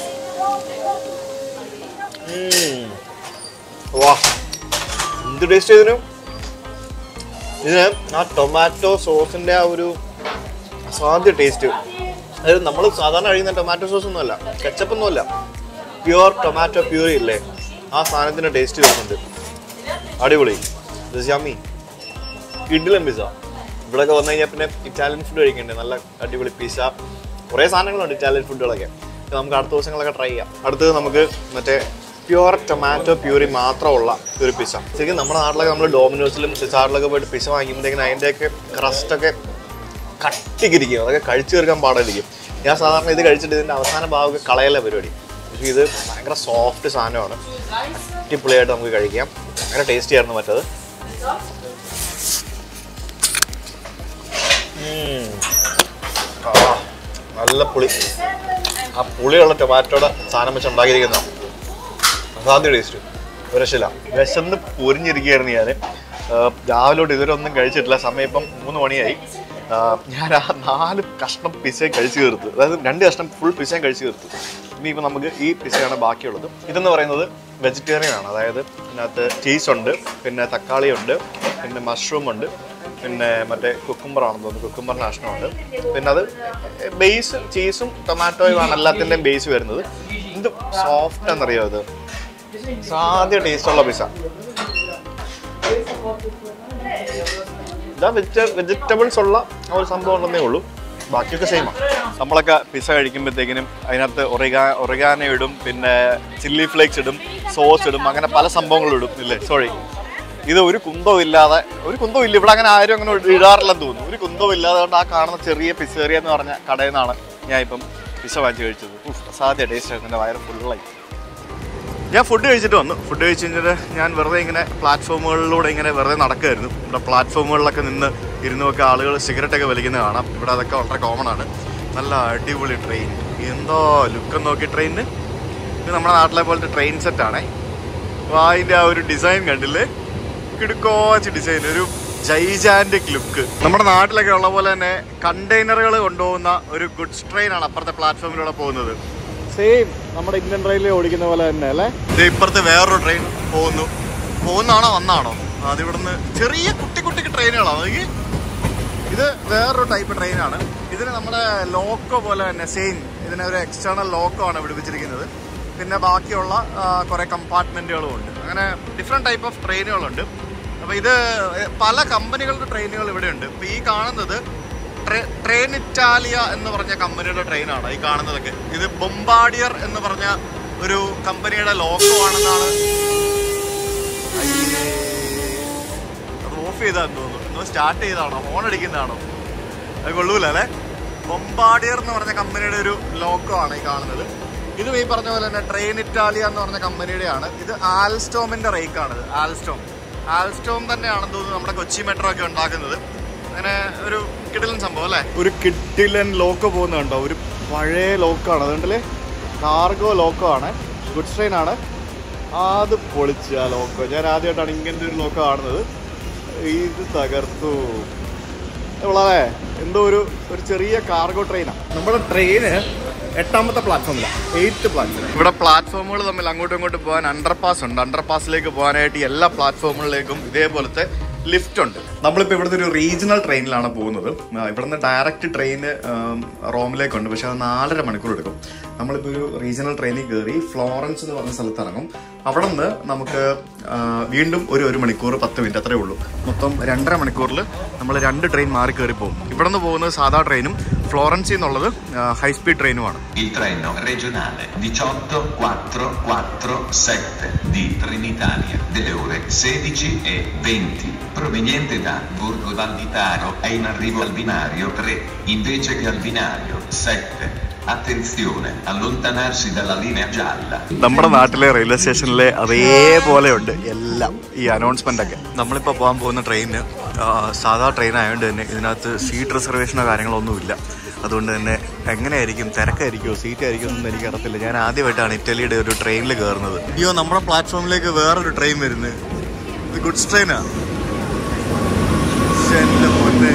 വാ എന്ത് ടേസ്റ്റ് ചെയ്തിനു ഇതിന് ആ ടൊമാറ്റോ സോസിന്റെ ആ ഒരു അസാധ്യ ടേസ്റ്റ് അതായത് നമ്മൾ സാധാരണ കഴിക്കുന്ന ടൊമാറ്റോ സോസ് ഒന്നുമല്ല കെച്ചപ്പ് ഒന്നുമല്ല പ്യുവർ ടൊമാറ്റോ പ്യൂറി ഇല്ലേ ആ സാധനത്തിന്റെ ടേസ്റ്റ് വരുന്നുണ്ട് അടിപൊളി യമ്മി ഇഡ്ഡലും പിസ്സ ഇവിടെയൊക്കെ വന്നു കഴിഞ്ഞാൽ പിന്നെ ഇറ്റാലിയൻ ഫുഡ് കഴിക്കണ്ടേ നല്ല അടിപൊളി പിസ്സ കുറേ സാധനങ്ങളുണ്ട് ഇറ്റാലിയൻ ഫുഡുകളൊക്കെ ഇത് നമുക്ക് അടുത്ത ദിവസങ്ങളൊക്കെ ട്രൈ ചെയ്യാം അടുത്തത് നമുക്ക് മറ്റേ പ്യുവർ ടൊമാറ്റോ പ്യൂരി മാത്രമുള്ള ഒരു പിസ്സ ശരിക്കും നമ്മുടെ നാട്ടിലൊക്കെ നമ്മൾ ഡോമിനോസിലും സിസാറിലൊക്കെ പോയിട്ട് പിസ്സ വാങ്ങിക്കുമ്പോഴത്തേക്കും അതിൻ്റെയൊക്കെ ക്രസ്റ്റൊക്കെ കട്ടിക്കിരിക്കും അതൊക്കെ കഴിച്ചു തീർക്കാൻ പാടായിരിക്കും ഞാൻ സാധാരണ ഇത് കഴിച്ചിട്ട് ഇതിൻ്റെ അവസാന ഭാഗമൊക്കെ കളയല പരിപാടി പക്ഷേ ഇത് ഭയങ്കര സോഫ്റ്റ് സാധനമാണ് അടിപൊളിയായിട്ട് നമുക്ക് കഴിക്കാം ഭയങ്കര ടേസ്റ്റി ആയിരുന്നു മറ്റത് ഉം. ആ, നല്ല പുളി ആ പുളിയുള്ള ടൊമാറ്റോയുടെ സാധനം വെച്ച് ഉണ്ടാക്കിയിരിക്കുന്ന അസാധ്യ ടേസ്റ്റ് ഒരു രക്ഷയില്ല വിശന്ന് പൊരിഞ്ഞിരിക്കുകയായിരുന്നു ഞാൻ രാവിലെ തൊട്ട് ഇതുവരെ ഒന്നും കഴിച്ചിട്ടില്ല സമയം ഇപ്പം മൂന്ന് മണിയായി ആ, ഞാൻ ആ നാല് കഷ്ണം പിസയും കഴിച്ചു തീർത്തു അതായത് രണ്ട് കഷ്ണം ഫുൾ പിസയും കഴിച്ചു തീർത്തു ഇനിയിപ്പോൾ നമുക്ക് ഈ പിസയാണ് ബാക്കിയുള്ളത് ഇതെന്ന് പറയുന്നത് വെജിറ്റേറിയൻ ആണ് അതായത് ഇതിനകത്ത് ചീസ് ഉണ്ട് പിന്നെ തക്കാളി ഉണ്ട് പിന്നെ മഷ്റൂം ഉണ്ട് പിന്നെ മറ്റേ കുക്കുംബർ ആണെന്ന് തോന്നുന്നു കുക്കുംബർ നാഷണമുണ്ട് പിന്നെ അത് ബേസ് ചീസും ടൊമാറ്റോയുമാണ് എല്ലാത്തിൻ്റെയും ബേസ് വരുന്നത് എന്ത് സോഫ്റ്റ് എന്നറിയോ ഇത് സാധ്യ ടേസ്റ്റുള്ള പിസ്സ ഇതാ വെജിറ്റ വെജിറ്റബിൾസ് ഉള്ള ആ ഒരു സംഭവം ഉണ്ടെന്നേ ഉള്ളൂ ബാക്കിയൊക്കെ സെയിമാണ് നമ്മളൊക്കെ പിസ്സ കഴിക്കുമ്പോഴത്തേക്കിനും അതിനകത്ത് ഒറിഗാ ഒറിഗാനോ ഇടും പിന്നെ ചില്ലി ഫ്ലേക്സ് ഇടും സോസ് ഇടും അങ്ങനെ പല സംഭവങ്ങളും ഇടും ഇല്ലേ സോറി ഇത് ഒരു കുന്തവും ഇല്ലാതെ ഒരു കുന്തവും ഇല്ല ഇവിടെ അങ്ങനെ ആരും അങ്ങനെ ഇടാറില്ലെന്ന് തോന്നുന്നു ഒരു കുന്തവും ഇല്ലാതെ കൊണ്ട് ആ കാണുന്ന ചെറിയ പിസ്സേറിയ എന്ന് പറഞ്ഞ കടയിൽ നിന്നാണ് ഞാൻ ഇപ്പം പിസ്സ വാങ്ങിച്ച് കഴിച്ചത് ഉഫ്, അസാധ്യ ടേസ്റ്റ് ആയിരുന്നു എൻ്റെ വയറ് ഫുള്ളായി ഞാൻ ഫുഡ് കഴിച്ചിട്ട് വന്നു ഫുഡ് കഴിച്ച് കഴിഞ്ഞിട്ട് ഞാൻ വെറുതെ ഇങ്ങനെ പ്ലാറ്റ്ഫോമുകളിലൂടെ ഇങ്ങനെ വെറുതെ നടക്കുമായിരുന്നു ഇവിടെ പ്ലാറ്റ്ഫോമുകളിലൊക്കെ നിന്ന് ഇരുന്നൊക്കെ ആളുകൾ സിഗരറ്റൊക്കെ വലിക്കുന്നത് കാണാം ഇവിടെ അതൊക്കെ വളരെ കോമൺ ആണ് നല്ല അടിപൊളി ട്രെയിൻ എന്തോ ലുക്ക് നോക്കി ട്രെയിനിന് ഇത് നമ്മുടെ നാട്ടിലെ പോലത്തെ ട്രെയിൻ സെറ്റാണേ അപ്പോൾ അതിൻ്റെ ആ ഒരു ഡിസൈൻ കണ്ടില്ലേ കിടുക്കോച്ച് ഡിസൈൻ ഒരു ജൈജാൻറ്റിക് ലുക്ക് നമ്മുടെ നാട്ടിലൊക്കെ ഉള്ള പോലെ തന്നെ കണ്ടെയ്നറുകൾ കൊണ്ടുപോകുന്ന ഒരു ഗുഡ്സ് ട്രെയിൻ ആണ് അപ്പുറത്തെ പ്ലാറ്റ്ഫോമിലൂടെ പോകുന്നത് സെയിം നമ്മുടെ ഇന്ത്യൻ റെയിൽവേ ഓടിക്കുന്ന പോലെ തന്നെ അല്ലേ ഇത് ഇപ്പുറത്ത് വേറൊരു ട്രെയിൻ പോകുന്നു പോകുന്നാണോ വന്നാണോ അത് ഇവിടുന്ന് ചെറിയ കുട്ടി കുട്ടി ട്രെയിനുകളാണ് നോക്കി ഇത് വേറൊരു ടൈപ്പ് ട്രെയിനാണ് ഇതിന് നമ്മുടെ ലോക്കോ പോലെ തന്നെ സെയിം ഇതിന് ഒരു എക്സ്റ്റേണൽ ലോക്കോ ആണ് പിടിപ്പിച്ചിരിക്കുന്നത് പിന്നെ ബാക്കിയുള്ള ആ, കുറേ കമ്പാർട്ട്മെൻറ്റുകളും ഉണ്ട് അങ്ങനെ ഡിഫറെൻറ്റ് ടൈപ്പ് ഓഫ് ട്രെയിനുകളുണ്ട് അപ്പോൾ ഇത് പല കമ്പനികളുടെ ട്രെയിനുകൾ ഇവിടെ ഉണ്ട് ഇപ്പോൾ ഈ കാണുന്നത് ട്രെ- ട്രെയിൻ ഇറ്റാലിയ എന്ന് പറഞ്ഞ കമ്പനിയുടെ ട്രെയിനാണ് ഈ കാണുന്നതൊക്കെ ഇത് ബൊമ്പാഡിയർ എന്ന് പറഞ്ഞ ഒരു കമ്പനിയുടെ ലോഗോ ആണെന്നാണ് അയ്യേ. അത് ഓഫ് ചെയ്താന്ന് തോന്നുന്നു ഒന്ന് സ്റ്റാർട്ട് ചെയ്താണോ ഫോൺ അടിക്കുന്നതാണോ അത് കൊള്ളൂല അല്ലേ ബൊമ്പാഡിയർ എന്ന് പറഞ്ഞ കമ്പനിയുടെ ഒരു ലോഗോ ആണ് ഈ കാണുന്നത് ഇതും ഈ പറഞ്ഞ പോലെ തന്നെ ട്രെയിൻ ഇറ്റാലിയ എന്ന് പറഞ്ഞ കമ്പനിയുടെയാണ് ഇത് ആൽസ്റ്റോമിന്റെ റേക്കാണിത് ആൽസ്റ്റോം ആൽസ്റ്റോം തന്നെയാണെന്ന് തോന്നുന്നു നമ്മുടെ കൊച്ചി മെട്രോ ഒക്കെ ഉണ്ടാക്കുന്നത് അങ്ങനെ ഒരു കിടിലൻ സംഭവം അല്ലേ ഒരു കിടിലൻ ലോക്കോ പോകുന്നുണ്ടോ ഒരു പഴയ ലോക്കാണ് അതുകൊണ്ടല്ലേ കാർഗോ ലോക്കോ ആണ് ഗുഡ്സ് ട്രെയിൻ ആണ് അത് പൊളിച്ച് ആ ലോക്കോ ഞാൻ ആദ്യമായിട്ടാണ് ഇങ്ങനത്തെ ഒരു ലോക്കോ കാണുന്നത് ഇത് തകർത്തു ഉള്ളതേ എന്തോ ഒരു ഒരു ചെറിയ കാർഗോ ട്രെയിനാണ് നമ്മുടെ ട്രെയിന് എട്ടാമത്തെ പ്ലാറ്റ്ഫോമിലാണ് എയ്ത്ത് പ്ലാറ്റ്ഫോം ഇവിടെ പ്ലാറ്റ്ഫോമുകൾ തമ്മിൽ അങ്ങോട്ടും ഇങ്ങോട്ടും പോകാൻ അണ്ടർപാസ് ഉണ്ട് അണ്ടർപാസിലേക്ക് പോകാനായിട്ട് എല്ലാ പ്ലാറ്റ്ഫോമുകളിലേക്കും ഇതേപോലത്തെ ലിഫ്റ്റ് ഉണ്ട് നമ്മളിപ്പോൾ ഇവിടുത്തെ ഒരു റീജിയണൽ ട്രെയിനിലാണ് പോകുന്നത് ആ, ഇവിടുന്ന് ഡയറക്റ്റ് ട്രെയിന് റോമിലേക്കുണ്ട് പക്ഷെ അത് നാലര മണിക്കൂർ എടുക്കും നമ്മളിപ്പോൾ ഒരു റീജിയണൽ ട്രെയിനിൽ കയറി ഫ്ലോറൻസ് എന്ന് പറഞ്ഞ സ്ഥലത്ത് ഇറങ്ങും അവിടെ നിന്ന് നമുക്ക് ആ, വീണ്ടും ഒരു ഒരു മണിക്കൂർ പത്ത് മിനിറ്റ് അത്രേ ഉള്ളൂ മൊത്തം രണ്ടര മണിക്കൂറിൽ നമ്മൾ രണ്ട് ട്രെയിൻ മാറി കയറി പോകും ഇവിടെ നിന്ന് പോകുന്നത് സാധാ ട്രെയിനും ഫ്ലോറൻസിൽ നിന്നുള്ളത് ഹൈ സ്പീഡ് ട്രെയിനുമാണ് Il treno regionale 18447 di Trenitalia delle ore 16 e 20 proveniente da Borgo Valditaro è in arrivo al binario 3 invece che al binario 7. Attenzione, allontanarsi dalla linea gialla. നമ്മുടെ നാട്ടിലെ റെയിൽവേ സ്റ്റേഷനിലെ അതേപോലെ ഉണ്ട് എല്ലാം ഈ അനൗൺസ്മെന്റ് ഒക്കെ നമ്മളിപ്പോൾ പോകാൻ പോകുന്ന ട്രെയിനിന് സാധാ ട്രെയിൻ ആയതുകൊണ്ട് തന്നെ ഇതിനകത്ത് സീറ്റ് റിസർവേഷനോ കാര്യങ്ങളോ ഒന്നുമില്ല അതുകൊണ്ട് തന്നെ എങ്ങനെയായിരിക്കും തിരക്കായിരിക്കുമോ സീറ്റ് ആയിരിക്കും എന്നൊന്നും എനിക്ക് അറിയത്തില്ല ഞാൻ ആദ്യമായിട്ടാണ് ഇറ്റലിയുടെ ഒരു ട്രെയിനിൽ കയറുന്നത് അയ്യോ നമ്മുടെ പ്ലാറ്റ്ഫോമിലേക്ക് വേറൊരു ട്രെയിൻ വരുന്നത് ഇത് ഗുഡ്സ് ട്രെയിനാ എൻ്റെ പൊന്നെ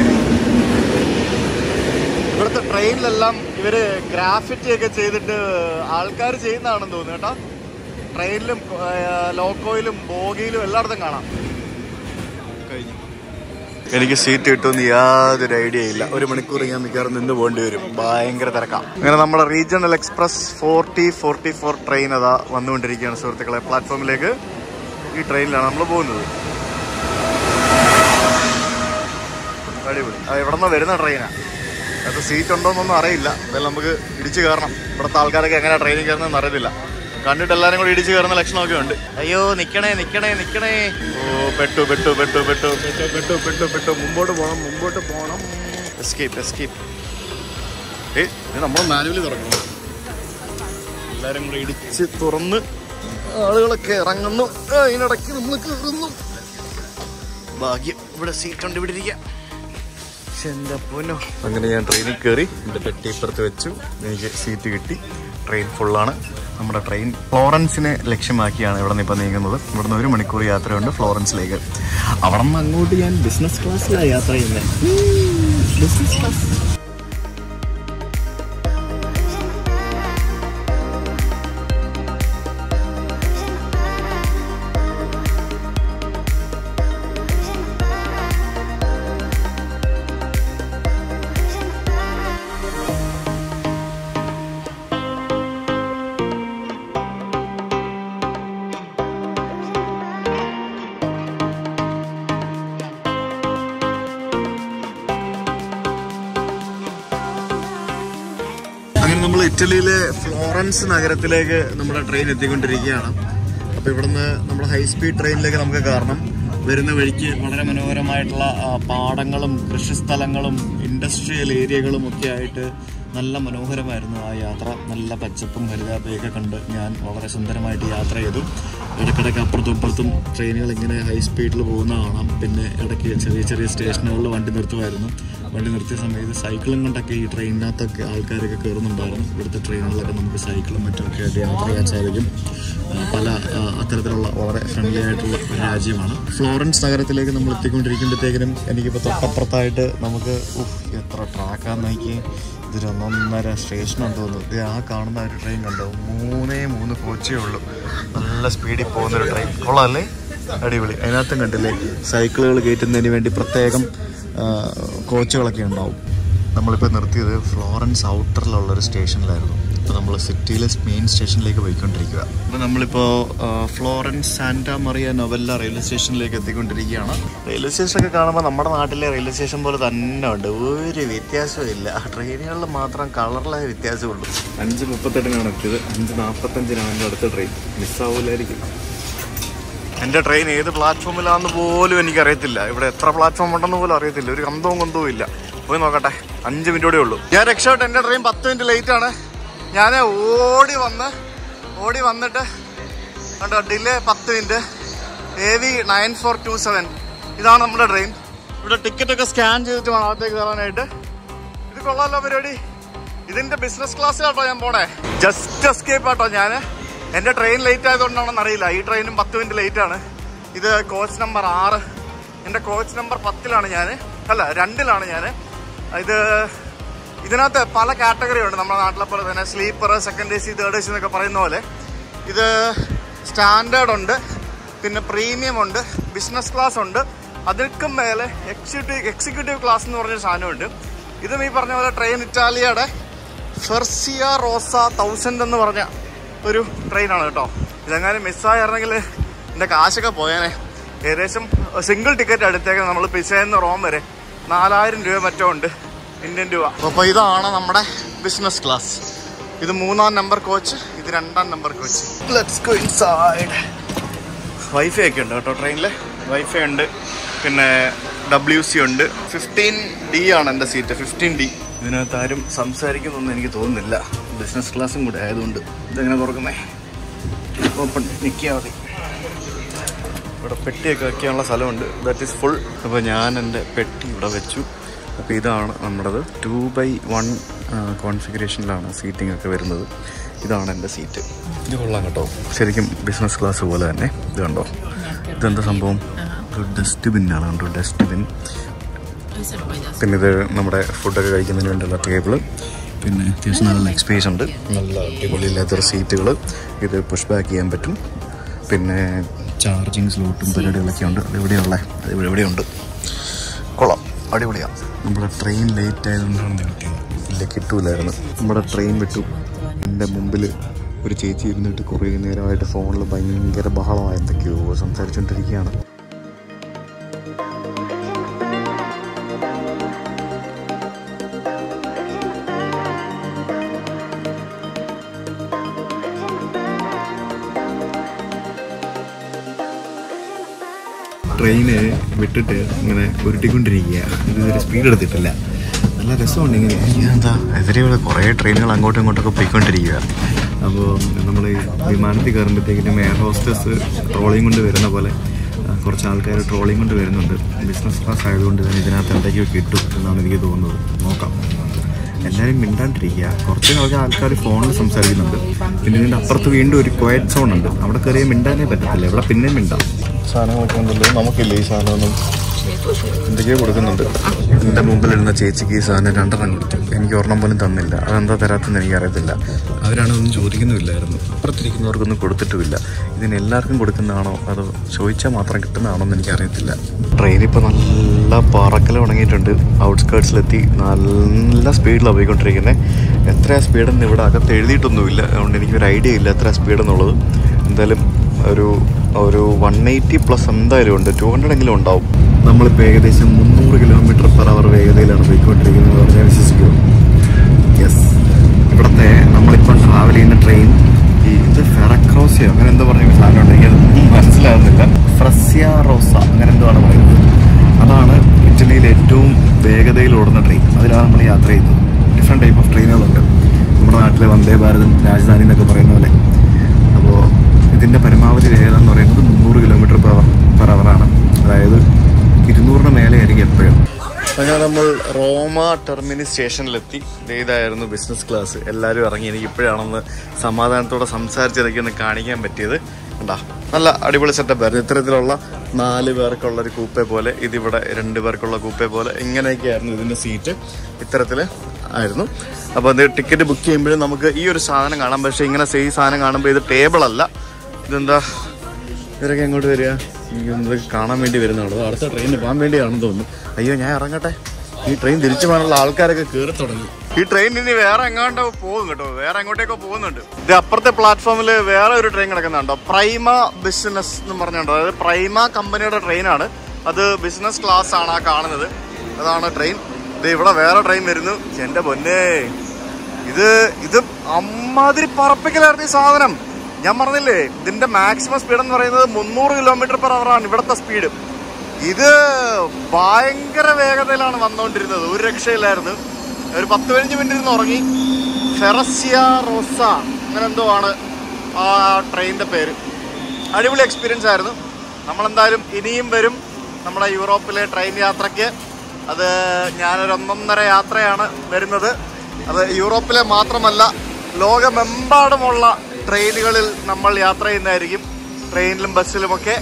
ഇവിടുത്തെ ട്രെയിനിലെല്ലാം ഇവര് ഗ്രാഫിറ്റി ഒക്കെ ചെയ്തിട്ട് ആൾക്കാർ ചെയ്യുന്നതാണെന്ന് തോന്നുന്നു കേട്ടോ ട്രെയിനിലും ലോക്കോയിലും ബോഗിയിലും എല്ലായിടത്തും കാണാം കഴിഞ്ഞു എനിക്ക് സീറ്റ് കിട്ടുമെന്ന് യാതൊരു ഐഡിയ ഇല്ല ഒരു മണിക്കൂർ ഞാൻ മിക്കവാറും നിന്ന് പോകേണ്ടി വരും ഭയങ്കര തിരക്കാം അങ്ങനെ നമ്മുടെ regional express forty forty four train അതാ വന്നുകൊണ്ടിരിക്കുകയാണ് സുഹൃത്തുക്കളെ പ്ലാറ്റ്ഫോമിലേക്ക് ഈ ട്രെയിനിലാണ് നമ്മൾ പോകുന്നത് അടിപൊളി അത് എവിടെ നിന്ന് വരുന്ന ട്രെയിനാണ് അത് സീറ്റ് ഉണ്ടോന്നൊന്നും അറിയില്ല എന്തായാലും നമുക്ക് ഇടിച്ചു കയറണം ഇവിടുത്തെ ആൾക്കാരൊക്കെ എങ്ങനെ ട്രെയിനിൽ കയറുന്നതെന്ന് അറിയത്തില്ല കണ്ടിട്ട് എല്ലാവരും കൂടി ഇടിച്ചു കയറുന്ന ലക്ഷണമൊക്കെ ഉണ്ട് അയ്യോ നിക്കണേ നിക്കണേ നിക്കണേ ഓ പെട്ടു പെട്ടു പെട്ടു പെട്ടു പെട്ടു പെട്ടു പെട്ടു പെട്ടു മുമ്പോട്ട് പോകണം മുമ്പോട്ട് പോകണം എസ്കേപ്പ് എസ്കേപ്പ് ഏ ഇത് നമ്മൾ മാനുവലി തുറക്കണം എല്ലാരും കൂടി ഇടിച്ച് തുറന്ന് ആളുകളൊക്കെ ഇറങ്ങുന്നു ആ, ഇതിനിടയ്ക്ക് നമ്മൾ കയറുന്നു ഭാഗ്യം ഇവിടെ സീറ്റ് ഉണ്ട് ഇവിടെ ഇരിക്കാം എന്റെ പൊന്നോ അങ്ങനെ ഞാൻ ട്രെയിനിൽ കയറി എൻ്റെ പെട്ടി ഇപ്പുറത്ത് വെച്ചു എനിക്ക് സീറ്റ് കിട്ടി ട്രെയിൻ ഫുള്ളാണ് നമ്മുടെ ട്രെയിൻ ഫ്ലോറൻസിനെ ലക്ഷ്യമാക്കിയാണ് ഇവിടെ നിന്ന് ഇപ്പം നീങ്ങുന്നത് ഇവിടെ നിന്ന് ഒരു മണിക്കൂർ യാത്രയുണ്ട് ഫ്ലോറൻസിലേക്ക് അവിടെ നിന്ന് അങ്ങോട്ട് ഞാൻ ബിസിനസ് ക്ലാസ്സിലാണ് യാത്ര ചെയ്യുന്നത് ബിസിനസ് ക്ലാസ് അങ്ങനെ നമ്മൾ ഇറ്റലിയിലെ ഫ്ലോറൻസ് നഗരത്തിലേക്ക് നമ്മുടെ ട്രെയിൻ എത്തിക്കൊണ്ടിരിക്കുകയാണ് അപ്പോൾ ഇവിടുന്ന് നമ്മുടെ ഹൈ സ്പീഡ് ട്രെയിനിലേക്ക് നമുക്ക് കയറണം വരുന്ന വഴിക്ക് വളരെ മനോഹരമായിട്ടുള്ള ആ, പാടങ്ങളും കൃഷിസ്ഥലങ്ങളും ഇൻഡസ്ട്രിയൽ ഏരിയകളും ഒക്കെ ആയിട്ട് നല്ല മനോഹരമായിരുന്നു ആ യാത്ര നല്ല പച്ചപ്പും ഹരിതാപയൊക്കെ കണ്ട് ഞാൻ വളരെ സുന്ദരമായിട്ട് യാത്ര ചെയ്തു ഇടയ്ക്കിടയ്ക്ക് അപ്പുറത്തും ഇപ്പുറത്തും ട്രെയിനുകൾ ഇങ്ങനെ ഹൈ സ്പീഡിൽ പോകുന്ന കാണാം പിന്നെ ഇടയ്ക്ക് ചെറിയ ചെറിയ സ്റ്റേഷനുകളിൽ വണ്ടി നിർത്തുമായിരുന്നു വണ്ടി നിർത്തിയ സമയത്ത് സൈക്കിളും കൊണ്ടൊക്കെ ഈ ട്രെയിനിനകത്തൊക്കെ ആൾക്കാരൊക്കെ കയറുന്നുണ്ടായിരുന്നു ഇവിടുത്തെ ട്രെയിനുകളിലൊക്കെ നമുക്ക് സൈക്കിളും മറ്റുമൊക്കെ ആയിട്ട് യാത്ര ചെയ്യാൻ സാധിക്കും ആ, പല ആ, അത്തരത്തിലുള്ള വളരെ ഫ്രണ്ട്ലി ആയിട്ടുള്ള ഒരു രാജ്യമാണ് ഫ്ലോറൻസ് നഗരത്തിലേക്ക് നമ്മൾ എത്തിക്കൊണ്ടിരിക്കുമ്പോഴത്തേക്കിനും എനിക്കിപ്പോൾ തൊട്ടപ്പുറത്തായിട്ട് നമുക്ക് ഉഫ് എത്ര ട്രാക്കാന്ന് നോക്കി ഇതൊരു ഒന്നൊന്നര സ്റ്റേഷനാണെന്ന് തോന്നുന്നു ഇത് ആ കാണുന്ന ഒരു ട്രെയിൻ കണ്ടോ മൂന്നേ മൂന്ന് കോച്ചേ ഉള്ളൂ നല്ല സ്പീഡിൽ പോകുന്നൊരു ട്രെയിൻ കൊള്ളാമല്ലേ അടിപൊളി അതിനകത്തും കണ്ടില്ലേ സൈക്കിളുകൾ കയറ്റുന്നതിന് വേണ്ടി പ്രത്യേകം ആ, കോച്ചുകളൊക്കെ ഉണ്ടാവും നമ്മളിപ്പോൾ നിർത്തിയത് ഫ്ലോറൻസ് ഔട്ടറിലുള്ള ഒരു സ്റ്റേഷനിലായിരുന്നു ഇപ്പോൾ നമ്മൾ സിറ്റിയിലെ മെയിൻ സ്റ്റേഷനിലേക്ക് പോയിക്കൊണ്ടിരിക്കുക അപ്പോൾ നമ്മളിപ്പോൾ ആ, Florence Santa Maria Novella railway സ്റ്റേഷനിലേക്ക് എത്തിക്കൊണ്ടിരിക്കുകയാണ് റെയിൽവേ സ്റ്റേഷനൊക്കെ കാണുമ്പോൾ നമ്മുടെ നാട്ടിലെ റെയിൽവേ സ്റ്റേഷൻ പോലെ തന്നെ ഉണ്ട് ഒരു വ്യത്യാസവും ഇല്ല ട്രെയിനുകളിൽ മാത്രം കളറിലായ വ്യത്യാസമുള്ളൂ അഞ്ച് മുപ്പത്തെട്ടിനാണ് എത്തിയത് അഞ്ച് നാൽപ്പത്തഞ്ചിനാണ് എൻ്റെ അടുത്ത ട്രെയിൻ മിസ്സാവില്ലായിരിക്കും എൻ്റെ ട്രെയിൻ ഏത് പ്ലാറ്റ്ഫോമിലാണെന്ന് പോലും എനിക്കറിയത്തില്ല ഇവിടെ എത്ര പ്ലാറ്റ്ഫോം ഉണ്ടെന്ന് പോലും അറിയത്തില്ല ഒരു കന്തവും കൊന്തവും ഇല്ല പോയി നോക്കട്ടെ അഞ്ച് മിനിറ്റോടെ ഉള്ളൂ ഞാൻ രക്ഷപ്പെട്ട് എൻ്റെ ട്രെയിൻ പത്ത് മിനിറ്റ് ലേറ്റ് ആണ് ഞാൻ ഓടി വന്ന് ഓടി വന്നിട്ട് കണ്ടോ ഡിലേ പത്ത് minute A V nine four two seven ഇതാണ് നമ്മുടെ ട്രെയിൻ ഇവിടെ ടിക്കറ്റ് ഒക്കെ സ്കാൻ ചെയ്തിട്ട് വേണം അകത്തേക്ക് കയറാനായിട്ട് ഇത് കൊള്ളാമല്ലോ പരിപാടി ഇതിന്റെ ബിസിനസ് ക്ലാസ്സിലാട്ടോ ഞാൻ പോണേ ജസ്റ്റ് എസ്കേപ്പ് ആട്ടോ ഞാൻ എന്റെ ട്രെയിൻ ലേറ്റ് ആയതുകൊണ്ടാണെന്ന് അറിയില്ല ഈ ട്രെയിനും പത്ത് മിനിറ്റ് ലേറ്റ് ആണ് ഇത് കോച്ച് നമ്പർ ആറ് എന്റെ കോച്ച് നമ്പർ പത്തിലാണ് ഞാൻ അല്ല രണ്ടിലാണ് ഞാൻ ഇത് ഇതിനകത്ത് പല കാറ്റഗറി ഉണ്ട് നമ്മുടെ നാട്ടിലെ പോലെ തന്നെ sleeper second A C third A C എന്നൊക്കെ പറയുന്ന പോലെ ഇത് സ്റ്റാൻഡേർഡ് ഉണ്ട് പിന്നെ പ്രീമിയം ഉണ്ട് ബിസിനസ് ക്ലാസ് ഉണ്ട് അതിൽക്കും മേലെ എക്സിക്യൂട്ടീവ് എക്സിക്യൂട്ടീവ് ക്ലാസ് എന്ന് പറഞ്ഞൊരു സാധനമുണ്ട് ഇതും ഈ പറഞ്ഞ പോലെ ട്രെയിൻ ഇറ്റാലിയയുടെ ഫെർസിയ റോസ തൗസൻഡ് എന്ന് പറഞ്ഞ ഒരു ട്രെയിനാണ് കേട്ടോ ഇതെങ്ങാനും മിസ്സായിരുന്നെങ്കിൽ എൻ്റെ കാശൊക്കെ പോയേനെ ഏകദേശം സിംഗിൾ ടിക്കറ്റ് എടുത്തേക്കുന്നത് നമ്മൾ പിസയെന്ന് റോം വരെ നാലായിരം രൂപ മറ്റോ ഉണ്ട് ഇന്ത്യൻ രൂപ അപ്പോൾ ഇതാണ് നമ്മുടെ ബിസിനസ് ക്ലാസ് ഇത് മൂന്നാം നമ്പർ കോച്ച് ഇത് രണ്ടാം number coach let's go inside wifi ഒക്കെ ഉണ്ട് കേട്ടോ ട്രെയിനിൽ വൈഫൈ ഉണ്ട് പിന്നെ ഡബ്ല്യു സി ഉണ്ട് ഫിഫ്റ്റീൻ ഡി ആണ് എൻ്റെ സീറ്റ് ഫിഫ്റ്റീൻ ഡി ഇതിനകത്ത് ആരും സംസാരിക്കുന്നൊന്നും എനിക്ക് തോന്നുന്നില്ല ബിസിനസ് ക്ലാസ്സും കൂടെ ആയതുകൊണ്ട് ഇതെങ്ങനെ തുറക്കുന്നേ ഓപ്പൺ നിൽക്കിയാൽ മതി ഇവിടെ പെട്ടിയൊക്കെ വയ്ക്കാനുള്ള സ്ഥലമുണ്ട് ദാറ്റ് ഈസ് ഫുൾ അപ്പോൾ ഞാൻ എൻ്റെ പെട്ടി ഇവിടെ വെച്ചു അപ്പോൾ ഇതാണ് നമ്മുടേത് ടു ബൈ വൺ കോൺഫിഗറേഷനിലാണ് സീറ്റിംഗ് ഒക്കെ വരുന്നത് ഇതാണ് എൻ്റെ സീറ്റ് ഇത് കൊള്ളാം കേട്ടോ ശരിക്കും ബിസിനസ് ക്ലാസ് പോലെ തന്നെ ഇത് കണ്ടോ ഇതെന്താ സംഭവം ഒരു ഡസ്റ്റ്ബിന്നാണ് കണ്ടോ ഡസ്റ്റ്ബിൻ പിന്നെ ഇത് നമ്മുടെ ഫുഡൊക്കെ കഴിക്കുന്നതിന് വേണ്ടിയുള്ള ടേബിള് പിന്നെ അത്യാവശ്യം നല്ല ലെഗ് സ്പേസ് ഉണ്ട് നല്ല അടിപൊളി ലെതർ സീറ്റുകൾ ഇത് പുഷ് ബാക്ക് ചെയ്യാൻ പറ്റും പിന്നെ ചാർജിങ് സ്ലോട്ടും പരിപാടികളൊക്കെ ഉണ്ട് അത് എവിടെയുള്ള അത് ഇവിടെ എവിടെയുണ്ട് കൊള്ളാം അടിപൊളിയാണ് നമ്മുടെ ട്രെയിൻ ലേറ്റ് ആയതുകൊണ്ടാണ് ഇത് കിട്ടിയത് ഇല്ല കിട്ടൂലായിരുന്നു നമ്മുടെ ട്രെയിൻ വിട്ടു എൻ്റെ മുമ്പിൽ ഒരു ചേച്ചി ഇരുന്നിട്ട് കുറേ നേരമായിട്ട് ഫോണിൽ ഭയങ്കര ബഹളമായി എന്തൊക്കെയോ സംസാരിച്ചുകൊണ്ടിരിക്കുകയാണ് ട്രെയിന് വിട്ടിട്ട് ഇങ്ങനെ ഉരുട്ടിക്കൊണ്ടിരിക്കുക ഇതുവരെ സ്പീഡ് എടുത്തിട്ടില്ല നല്ല രസമുണ്ട് ഇങ്ങനെ ഇതെന്താ എതിരെയുള്ള കുറേ ട്രെയിനുകൾ അങ്ങോട്ടും ഇങ്ങോട്ടൊക്കെ പോയിക്കൊണ്ടിരിക്കുക അപ്പോൾ നമ്മൾ ഈ വിമാനത്തിൽ കയറുമ്പോഴത്തേക്കിനും എയർ ഹോസ്റ്റസ് ട്രോളിങ് കൊണ്ട് വരുന്ന പോലെ ആ, കുറച്ച് ആൾക്കാർ ട്രോളിങ് കൊണ്ട് വരുന്നുണ്ട് ബിസിനസ് ക്ലാസ് ആയതുകൊണ്ട് തന്നെ ഇതിനകത്ത് എന്തൊക്കെയോ കിട്ടും എന്നാണ് എനിക്ക് തോന്നുന്നത് നോക്കാം എല്ലാവരും മിണ്ടാണ്ടിരിക്കുക കുറച്ച് കുറച്ച് ആൾക്കാർ ഫോണിൽ സംസാരിക്കുന്നുണ്ട് പിന്നെ ഇതിൻ്റെ അപ്പുറത്ത് വീണ്ടും ഒരു ക്വയറ്റ് സോൺ ഉണ്ട് അവിടെ കയറിയാൽ മിണ്ടാനേ പറ്റത്തില്ല ഇവിടെ പിന്നെയും മിണ്ടാം സാധനങ്ങളൊക്കെ ഉണ്ടല്ലോ നമുക്കില്ല ഈ സാധനമൊന്നും എന്തൊക്കെയോ കൊടുക്കുന്നുണ്ട് എൻ്റെ മുമ്പിലിരുന്ന ചേച്ചിക്ക് ഈ സാധനം രണ്ടെണ്ണം കൊടുത്തു എനിക്ക് ഒരെണ്ണം പോലും തന്നില്ല അതെന്താ തരാത്തെന്ന് എനിക്ക് അറിയത്തില്ല അവരാണൊന്നും ചോദിക്കുന്നുമില്ലായിരുന്നു അപ്പുറത്തിരിക്കുന്നവർക്കൊന്നും കൊടുത്തിട്ടുമില്ല ഇതിന് എല്ലാവർക്കും കൊടുക്കുന്നതാണോ അതോ ചോദിച്ചാൽ മാത്രം കിട്ടുന്നതാണോ എന്ന് എനിക്കറിയത്തില്ല ട്രെയിൻ ഇപ്പോൾ നല്ല പറക്കൽ തുടങ്ങിയിട്ടുണ്ട് ഔട്ട്സ്കേർട്സിലെത്തി നല്ല സ്പീഡിലാണ് പോയിക്കൊണ്ടിരിക്കുന്നത് എത്ര സ്പീഡെന്ന് ഇവിടെ അകത്ത് എഴുതിയിട്ടൊന്നുമില്ല അതുകൊണ്ട് എനിക്കൊരു ഐഡിയ ഇല്ല എത്ര സ്പീഡെന്നുള്ളത് എന്തായാലും ഒരു ഒരു വൺ എയ്റ്റി പ്ലസ് എന്തായാലും ഉണ്ട് ടു ഹൺഡ്രഡ് എങ്കിലും ഉണ്ടാവും നമ്മളിപ്പോൾ ഏകദേശം മുന്നൂറ് കിലോമീറ്റർ പെർ അവർ വേഗതയിലാണ് പോയിക്കൊണ്ടിരിക്കുന്നത് പറഞ്ഞാൽ വിശ്വസിക്കുമോ യെസ് ഇവിടുത്തെ നമ്മളിപ്പം ട്രാവൽ ചെയ്യുന്ന ട്രെയിൻ ഈ ഇത് ഫെറക്രോസിയോ അങ്ങനെ എന്തോ പറഞ്ഞ ഒരു സാധനം ഉണ്ട് എനിക്കത് മനസ്സിലാകുന്നില്ല ഫ്രസ്യ റോസ അങ്ങനെ എന്തോ ആണ് പറയുന്നത് അതാണ് ഇറ്റലിയിലെ ഏറ്റവും വേഗതയിൽ ഓടുന്ന ട്രെയിൻ അതിലാണ് നമ്മൾ യാത്ര ചെയ്യുന്നത് ഡിഫറെൻറ്റ് ടൈപ്പ് ഓഫ് ട്രെയിനുകളുണ്ട് നമ്മുടെ നാട്ടിലെ വന്ദേ ഭാരതം രാജധാനി എന്നൊക്കെ പറയുന്ന പോലെ അപ്പോൾ ഇതിൻ്റെ പരമാവധി വേഗത എന്ന് പറയുന്നത് മുന്നൂറ് കിലോമീറ്റർ പെർ പെർ അവറാണ് അതായത് ഇരുന്നൂറിന് മേലെ ആയിരിക്കും എപ്പോഴും അങ്ങനെ നമ്മൾ റോമ ടെർമിനി സ്റ്റേഷനിലെത്തി ദേ ഇതായിരുന്നു ബിസിനസ് ക്ലാസ് എല്ലാവരും ഇറങ്ങി എനിക്ക് ഇപ്പോഴാണെന്ന് സമാധാനത്തോടെ സംസാരിച്ചതൊക്കെ ഒന്ന് കാണിക്കാൻ പറ്റിയത് കണ്ടാ നല്ല അടിപൊളി സെറ്റപ്പ് ആയിരുന്നു ഇത്തരത്തിലുള്ള നാല് പേർക്കുള്ള ഒരു കൂപ്പെ പോലെ ഇതിവിടെ രണ്ട് പേർക്കുള്ള കൂപ്പെ പോലെ ഇങ്ങനെയൊക്കെയായിരുന്നു ഇതിൻ്റെ സീറ്റ് ഇത്തരത്തിൽ ആയിരുന്നു അപ്പോൾ അത് ടിക്കറ്റ് ബുക്ക് ചെയ്യുമ്പോഴും നമുക്ക് ഈ ഒരു സാധനം കാണാം പക്ഷേ ഇങ്ങനെ സെയിം സാധനം കാണുമ്പോൾ ഇത് ടേബിൾ അല്ല ഇതെന്താ ഇവരൊക്കെ എങ്ങോട്ട് വരിക എനിക്കൊന്നത് കാണാൻ വേണ്ടി വരുന്നുള്ളൂ അടുത്ത ട്രെയിനിന് പോകാൻ വേണ്ടിയാണെന്ന് തോന്നുന്നു അയ്യോ ഞാൻ ഇറങ്ങട്ടെ ഈ ട്രെയിൻ തിരിച്ചു പോകാനുള്ള ആൾക്കാരൊക്കെ കയറി തുടങ്ങി ഈ ട്രെയിൻ ഇനി വേറെ എങ്ങാണ്ടോ പോകും കേട്ടോ വേറെ എങ്ങോട്ടേക്കോ പോകുന്നുണ്ട് ഇത് അപ്പുറത്തെ പ്ലാറ്റ്ഫോമിൽ വേറെ ഒരു ട്രെയിൻ കിടക്കുന്നുണ്ടോ പ്രൈമ ബിസിനസ് എന്ന് പറഞ്ഞുണ്ടോ അതായത് പ്രൈമ കമ്പനിയുടെ ട്രെയിനാണ് അത് ബിസിനസ് ക്ലാസ് ആണ് ആ കാണുന്നത് അതാണ് ട്രെയിൻ ഇത് ഇവിടെ വേറെ ട്രെയിൻ വരുന്നു എന്റെ പൊന്നേ ഇത് ഇത് അമ്മാതിരി പറപ്പിക്കലായിരുന്നു ഈ സാധനം ഞാൻ പറഞ്ഞില്ലേ ഇതിന്റെ മാക്സിമം സ്പീഡ് എന്ന് പറയുന്നത് മുന്നൂറ് കിലോമീറ്റർ പെർ അവർ ആണ് ഇവിടുത്തെ സ്പീഡ് ഇത് ഭയങ്കര വേഗതയിലാണ് വന്നുകൊണ്ടിരുന്നത് ഒരു രക്ഷയില്ലായിരുന്നു ഒരു പത്ത് പതിനഞ്ച് മിനിറ്റ് ഇരുന്ന് ഉറങ്ങി ഫെറസിയ റോസ അങ്ങനെ എന്തോ ആണ് ആ ട്രെയിനിന്റെ പേര് അടിപൊളി എക്സ്പീരിയൻസ് ആയിരുന്നു നമ്മളെന്തായാലും ഇനിയും വരും നമ്മുടെ യൂറോപ്പിലെ ട്രെയിൻ യാത്രയ്ക്ക് അത് ഞാനൊരു ഒന്നൊന്നര യാത്രയാണ് വരുന്നത് അത് യൂറോപ്പിലെ മാത്രമല്ല ലോകമെമ്പാടുമുള്ള ട്രെയിനുകളിൽ നമ്മൾ യാത്ര ചെയ്യുന്നതായിരിക്കും ട്രെയിനിലും ബസ്സിലുമൊക്കെ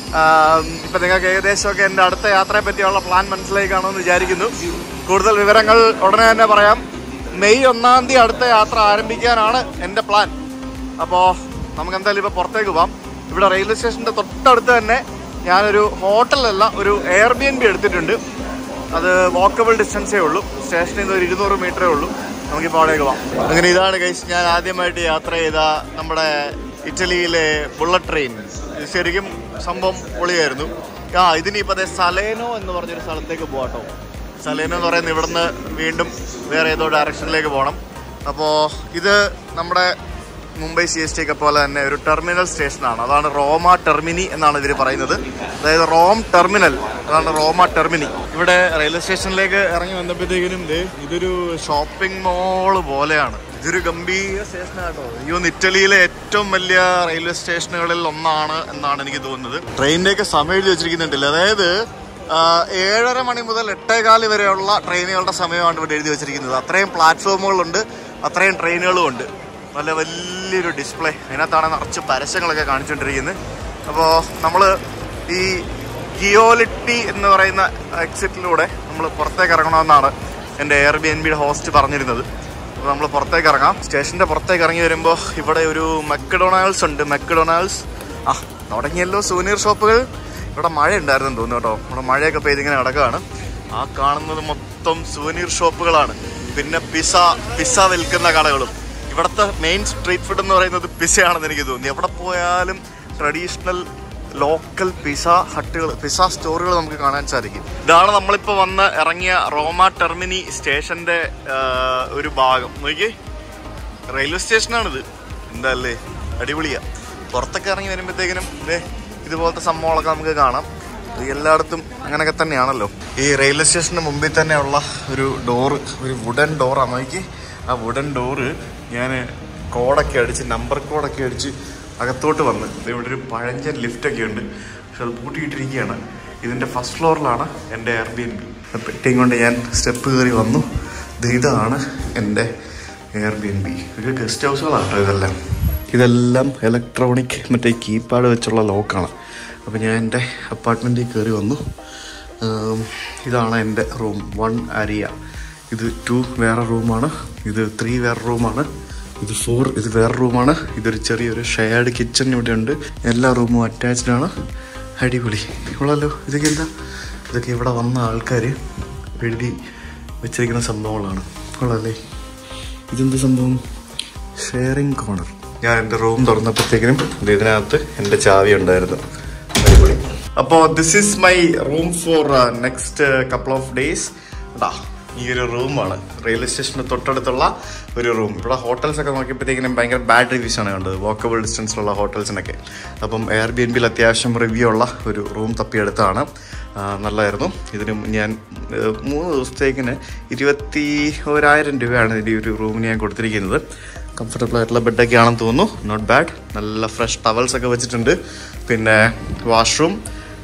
ആം, ഇപ്പൊ നിങ്ങൾക്ക് ഏകദേശമൊക്കെ എൻ്റെ അടുത്ത യാത്രയെ പറ്റിയുള്ള പ്ലാൻ മനസ്സിലായി കാണുമെന്ന് വിചാരിക്കുന്നു കൂടുതൽ വിവരങ്ങൾ ഉടനെ തന്നെ പറയാം മെയ് ഒന്നാം തീയതി അടുത്ത യാത്ര ആരംഭിക്കാനാണ് എൻ്റെ പ്ലാൻ അപ്പോൾ നമുക്ക് എന്തായാലും ഇപ്പോൾ പുറത്തേക്ക് പോവാം ഇവിടെ റെയിൽവേ സ്റ്റേഷൻ്റെ തൊട്ടടുത്ത് തന്നെ ഞാനൊരു ഹോട്ടലല്ല ഒരു എയർ ബി എൻ ബി എടുത്തിട്ടുണ്ട് അത് വാക്കബിൾ ഡിസ്റ്റൻസേ ഉള്ളൂ സ്റ്റേഷനിൽ നിന്ന് ഒരു ഇരുന്നൂറ് മീറ്ററേ ഉള്ളൂ നമുക്കിപ്പോൾ അവിടേക്ക് പോവാം അങ്ങനെ ഇതാണ് കഴിച്ച് ഞാൻ ആദ്യമായിട്ട് യാത്ര ചെയ്ത നമ്മുടെ ഇറ്റലിയിലെ ബുള്ളറ്റ് ട്രെയിൻ ഇത് ശരിക്കും സംഭവം പൊളിയായിരുന്നു ആ ഇതിനിപ്പോൾ അതെ സലേനോ എന്ന് പറഞ്ഞൊരു സ്ഥലത്തേക്ക് പോകാട്ടോ സലേനോ എന്ന് പറയുന്നത് ഇവിടുന്ന് വീണ്ടും വേറെ ഏതോ ഡയറക്ഷനിലേക്ക് പോകണം അപ്പോൾ ഇത് നമ്മുടെ മുംബൈ സി എസ് ടി ഒക്കെ പോലെ തന്നെ ഒരു ടെർമിനൽ സ്റ്റേഷനാണ് അതാണ് റോമ ടെർമിനി എന്നാണ് ഇവർ പറയുന്നത് അതായത് റോം ടെർമിനൽ അതാണ് റോമ ടെർമിനി ഇവിടെ റെയിൽവേ സ്റ്റേഷനിലേക്ക് ഇറങ്ങി വന്നപ്പോഴത്തേക്കിനും ദേ ഇതൊരു ഷോപ്പിംഗ് മോള് പോലെയാണ് ഇതൊരു ഗംഭീര സ്റ്റേഷനാട്ടോ ഈ ഒന്ന് ഇറ്റലിയിലെ ഏറ്റവും വലിയ റെയിൽവേ സ്റ്റേഷനുകളിൽ ഒന്നാണ് എന്നാണ് എനിക്ക് തോന്നുന്നത് ട്രെയിനിൻ്റെയൊക്കെ സമയം എഴുതി വെച്ചിരിക്കുന്നുണ്ടല്ലോ അതായത് ആ, ഏഴര മണി മുതൽ എട്ടേകാല് വരെയുള്ള ട്രെയിനുകളുടെ സമയമാണ് ഇവിടെ എഴുതി വെച്ചിരിക്കുന്നത് അത്രയും പ്ലാറ്റ്ഫോമുകളുണ്ട് അത്രയും ട്രെയിനുകളും ഉണ്ട് നല്ല വലിയൊരു ഡിസ്പ്ലേ അതിനകത്താണ് നിറച്ച് പരസ്യങ്ങളൊക്കെ കാണിച്ചുകൊണ്ടിരിക്കുന്നത് അപ്പോൾ നമ്മൾ ഈ ഗിയോലിറ്റി എന്ന് പറയുന്ന എക്സിറ്റിലൂടെ നമ്മൾ പുറത്തേക്ക് ഇറങ്ങണമെന്നാണ് എൻ്റെ എയർ ബി എൻ ബിയുടെ ഹോസ്റ്റ് പറഞ്ഞിരുന്നത് അപ്പോൾ നമ്മൾ പുറത്തേക്ക് ഇറങ്ങാം സ്റ്റേഷൻ്റെ പുറത്തേക്ക് ഇറങ്ങി വരുമ്പോൾ ഇവിടെ ഒരു മെക്ഡൊണാൾഡ്സ് ഉണ്ട് മെക്ഡൊണാൾഡ്സ് ആ തുടങ്ങിയല്ലോ സൂനിയർ ഷോപ്പുകൾ ഇവിടെ മഴ ഉണ്ടായിരുന്നു തോന്നുന്നു കേട്ടോ ഇവിടെ മഴയൊക്കെ പെയ്ത് ഇങ്ങനെ കിടക്കുകയാണ് ആ കാണുന്നത് മൊത്തം സൂനിയർ ഷോപ്പുകളാണ് പിന്നെ പിസ പിസ വിൽക്കുന്ന കടകളും ഇവിടുത്തെ മെയിൻ സ്ട്രീറ്റ് ഫുഡ് എന്ന് പറയുന്നത് പിസയാണെന്ന് എനിക്ക് തോന്നി എവിടെ പോയാലും ട്രഡീഷണൽ ലോക്കൽ പിസ ഹട്ടുകൾ പിസ സ്റ്റോറുകൾ നമുക്ക് കാണാൻ സാധിക്കും ഇതാണ് നമ്മളിപ്പോൾ വന്ന് ഇറങ്ങിയ റോമ ടെർമിനി സ്റ്റേഷന്റെ ആ, ഒരു ഭാഗം നോക്കി റെയിൽവേ സ്റ്റേഷനാണിത് എന്താ അല്ലേ അടിപൊളിയാ പുറത്തൊക്കെ ഇറങ്ങി വരുമ്പോഴത്തേക്കിനും ദേ ഇതുപോലത്തെ സംഭവങ്ങളൊക്കെ നമുക്ക് കാണാം ഇത് എല്ലായിടത്തും അങ്ങനെയൊക്കെ തന്നെയാണല്ലോ ഈ റെയിൽവേ സ്റ്റേഷന് മുമ്പിൽ തന്നെയുള്ള ഒരു ഡോറ് ഒരു വുഡൻ ഡോറാണ് നോക്കി ആ വുഡൻ ഡോറ് ഞാൻ കോഡൊക്കെ അടിച്ച് നമ്പർ കോഡൊക്കെ അടിച്ച് അകത്തോട്ട് വന്ന് ദേ ഇവിടെ ഒരു പഴഞ്ചൻ ലിഫ്റ്റൊക്കെ ഉണ്ട് പക്ഷെ അത് പൂട്ടിയിട്ടിരിക്കുകയാണ് ഇതിൻ്റെ ഫസ്റ്റ് ഫ്ലോറിലാണ് എൻ്റെ എയർ ബി എൻ ബി പെട്ടിയും കൊണ്ട് ഞാൻ സ്റ്റെപ്പ് കയറി വന്നു ദേ ഇതാണ് എൻ്റെ എയർ ബി എൻ ബി ഒരു ഗസ്റ്റ് ഹൗസുകളാണ് കേട്ടോ ഇതെല്ലാം ഇതെല്ലാം ഇലക്ട്രോണിക് മറ്റേ കീപാഡ് വെച്ചുള്ള ലോക്കാണ് അപ്പോൾ ഞാൻ എൻ്റെ അപ്പാർട്ട്മെൻറ്റിൽ കയറി വന്നു ഉം, ഇതാണ് എൻ്റെ റൂം വൺ അരിയ ഇത് ടു വേറെ റൂമാണ് ഇത് ത്രീ വേറെ റൂമാണ് ഇത് ഫോർ ഇത് വേറെ റൂമാണ് ഇതൊരു ചെറിയൊരു ഷെയർഡ് കിച്ചൺ ഇവിടെ ഉണ്ട് എല്ലാ റൂമും അറ്റാച്ച്ഡ് ആണ് അടിപൊളി ഉള്ളല്ലോ ഇതൊക്കെ എന്താ ഇതൊക്കെ ഇവിടെ വന്ന ആൾക്കാർ എഴുതി വെച്ചിരിക്കുന്ന സംഭവങ്ങളാണ് ഉള്ളല്ലേ ഇതെന്ത് സംഭവം ഷെയറിംഗ് കോർണർ ഞാൻ എൻ്റെ റൂം തുറന്നപ്പോഴത്തേക്കിനും ഇത് ഇതിനകത്ത് എൻ്റെ ചാവി ഉണ്ടായിരുന്നു അടിപൊളി അപ്പോൾ this is my room for next couple of days ഇതാ ഈ ഒരു റൂമാണ് റെയിൽവേ സ്റ്റേഷന് തൊട്ടടുത്തുള്ള ഒരു റൂം ഇവിടെ ഹോട്ടൽസ് ഒക്കെ നോക്കിയപ്പോഴത്തേക്കിനും ഭയങ്കര ബാഡ് റിവ്യൂസ് ആണ് കണ്ടത് വാക്കബിൾ ഡിസ്റ്റൻസിലുള്ള ഹോട്ടൽസിനൊക്കെ അപ്പം എയർ ബി എൻ ബിയിൽ അത്യാവശ്യം റിവ്യൂ ഉള്ള ഒരു റൂം തപ്പിയെടുത്താണ് ആ, നല്ലതായിരുന്നു ഇതിന് ഞാൻ ഏഹ്, മൂന്ന് ദിവസത്തേക്കിന് ഇരുപത്തി ഒരായിരം രൂപയാണ് ഈ ഒരു റൂമിന് ഞാൻ കൊടുത്തിരിക്കുന്നത് കംഫർട്ടബിൾ ആയിട്ടുള്ള ബെഡൊക്കെ ആണെന്ന് തോന്നുന്നു നോട്ട് ബാഡ് നല്ല ഫ്രഷ് ടവൽസ് ഒക്കെ വെച്ചിട്ടുണ്ട് പിന്നെ വാഷ്റൂം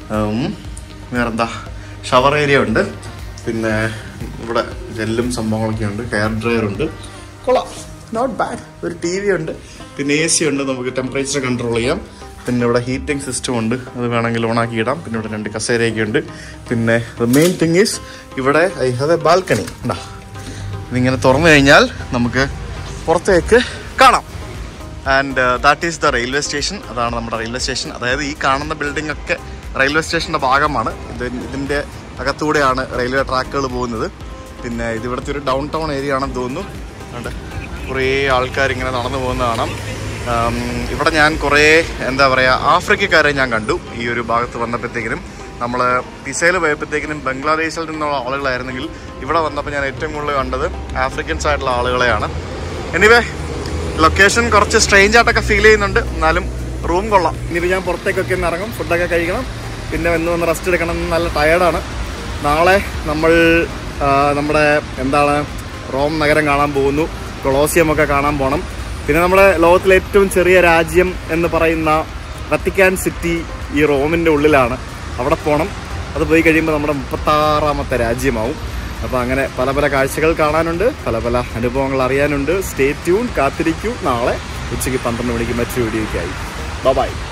വേറെന്താ ഷവർ ഏരിയ ഉണ്ട് പിന്നെ ഇവിടെ ജെല്ലും സംഭവങ്ങളൊക്കെ ഉണ്ട് ഹെയർ ഡ്രയർ ഉണ്ട് കൊള്ളാം നോട്ട് ബാഡ് ഒരു ടി വി ഉണ്ട് പിന്നെ എ സി ഉണ്ട് നമുക്ക് ടെമ്പറേച്ചർ കൺട്രോൾ ചെയ്യാം പിന്നെ ഇവിടെ ഹീറ്റിംഗ് സിസ്റ്റം ഉണ്ട് അത് വേണമെങ്കിൽ ഓണാക്കി ഇടാം പിന്നെ ഇവിടെ രണ്ട് കസേരയൊക്കെ ഉണ്ട് പിന്നെ മെയിൻ തിങ് ഈസ് ഇവിടെ ഐ ഹാവ് എ ബാൽക്കണി ഉണ്ടാ ഇതിങ്ങനെ തുറന്നു കഴിഞ്ഞാൽ നമുക്ക് പുറത്തേക്ക് കാണാം and that is the railway station അതാണ് നമ്മുടെ റെയിൽവേ സ്റ്റേഷൻ അതായത് ഈ കാണുന്ന ബിൽഡിംഗ് ഒക്കെ റെയിൽവേ സ്റ്റേഷൻ്റെ ഭാഗമാണ് ഇത് ഇതിൻ്റെ അകത്തൂടെയാണ് റെയിൽവേ ട്രാക്കുകൾ പോകുന്നത് പിന്നെ ഇത് ഇവിടുത്തെ ഒരു ഡൗൺ ടൗൺ ഏരിയ ആണെന്ന് തോന്നുന്നു ഉണ്ട് കുറേ ആൾക്കാർ ഇങ്ങനെ നടന്നു പോകുന്ന കാണാം ആം, ഇവിടെ ഞാൻ കുറേ എന്താ പറയുക ആഫ്രിക്കക്കാരെ ഞാൻ കണ്ടു ഈ ഒരു ഭാഗത്ത് വന്നപ്പോഴത്തേക്കിനും നമ്മൾ പിസയിൽ പോയപ്പോഴത്തേക്കിനും ബംഗ്ലാദേശിൽ നിന്നുള്ള ആളുകളായിരുന്നെങ്കിൽ ഇവിടെ വന്നപ്പോൾ ഞാൻ ഏറ്റവും കൂടുതൽ കണ്ടത് ആഫ്രിക്കൻസ് ആയിട്ടുള്ള ആളുകളെയാണ് എനിവേ ലൊക്കേഷൻ കുറച്ച് സ്ട്രേഞ്ച് ആയിട്ടൊക്കെ ഫീൽ ചെയ്യുന്നുണ്ട് എന്നാലും റൂം കൊള്ളാം ഇനിയിപ്പോൾ ഞാൻ പുറത്തേക്കൊക്കെ ഒന്ന് ഇറങ്ങും ഫുഡൊക്കെ കഴിക്കണം പിന്നെ വന്ന് വന്ന് റെസ്റ്റ് എടുക്കണം നല്ല ടയേർഡാണ് നാളെ നമ്മൾ ആ, നമ്മുടെ എന്താണ് റോം നഗരം കാണാൻ പോകുന്നു കൊളോസിയം ഒക്കെ കാണാൻ പോകണം പിന്നെ നമ്മുടെ ലോകത്തിലെ ഏറ്റവും ചെറിയ രാജ്യം എന്ന് പറയുന്ന വത്തിക്കാൻ സിറ്റി ഈ റോമിൻ്റെ ഉള്ളിലാണ് അവിടെ പോകണം അത് പോയി കഴിയുമ്പോൾ നമ്മുടെ മുപ്പത്താറാമത്തെ രാജ്യമാവും അപ്പോൾ അങ്ങനെ പല പല കാഴ്ചകൾ കാണാനുണ്ട് പല പല അനുഭവങ്ങൾ അറിയാനുണ്ട് സ്റ്റേ ട്യൂൺ കാത്തിരിക്കൂ നാളെ ഉച്ചയ്ക്ക് പന്ത്രണ്ട് മണിക്ക് മറ്റൊരു വീഡിയോയ്ക്കായി ബൈ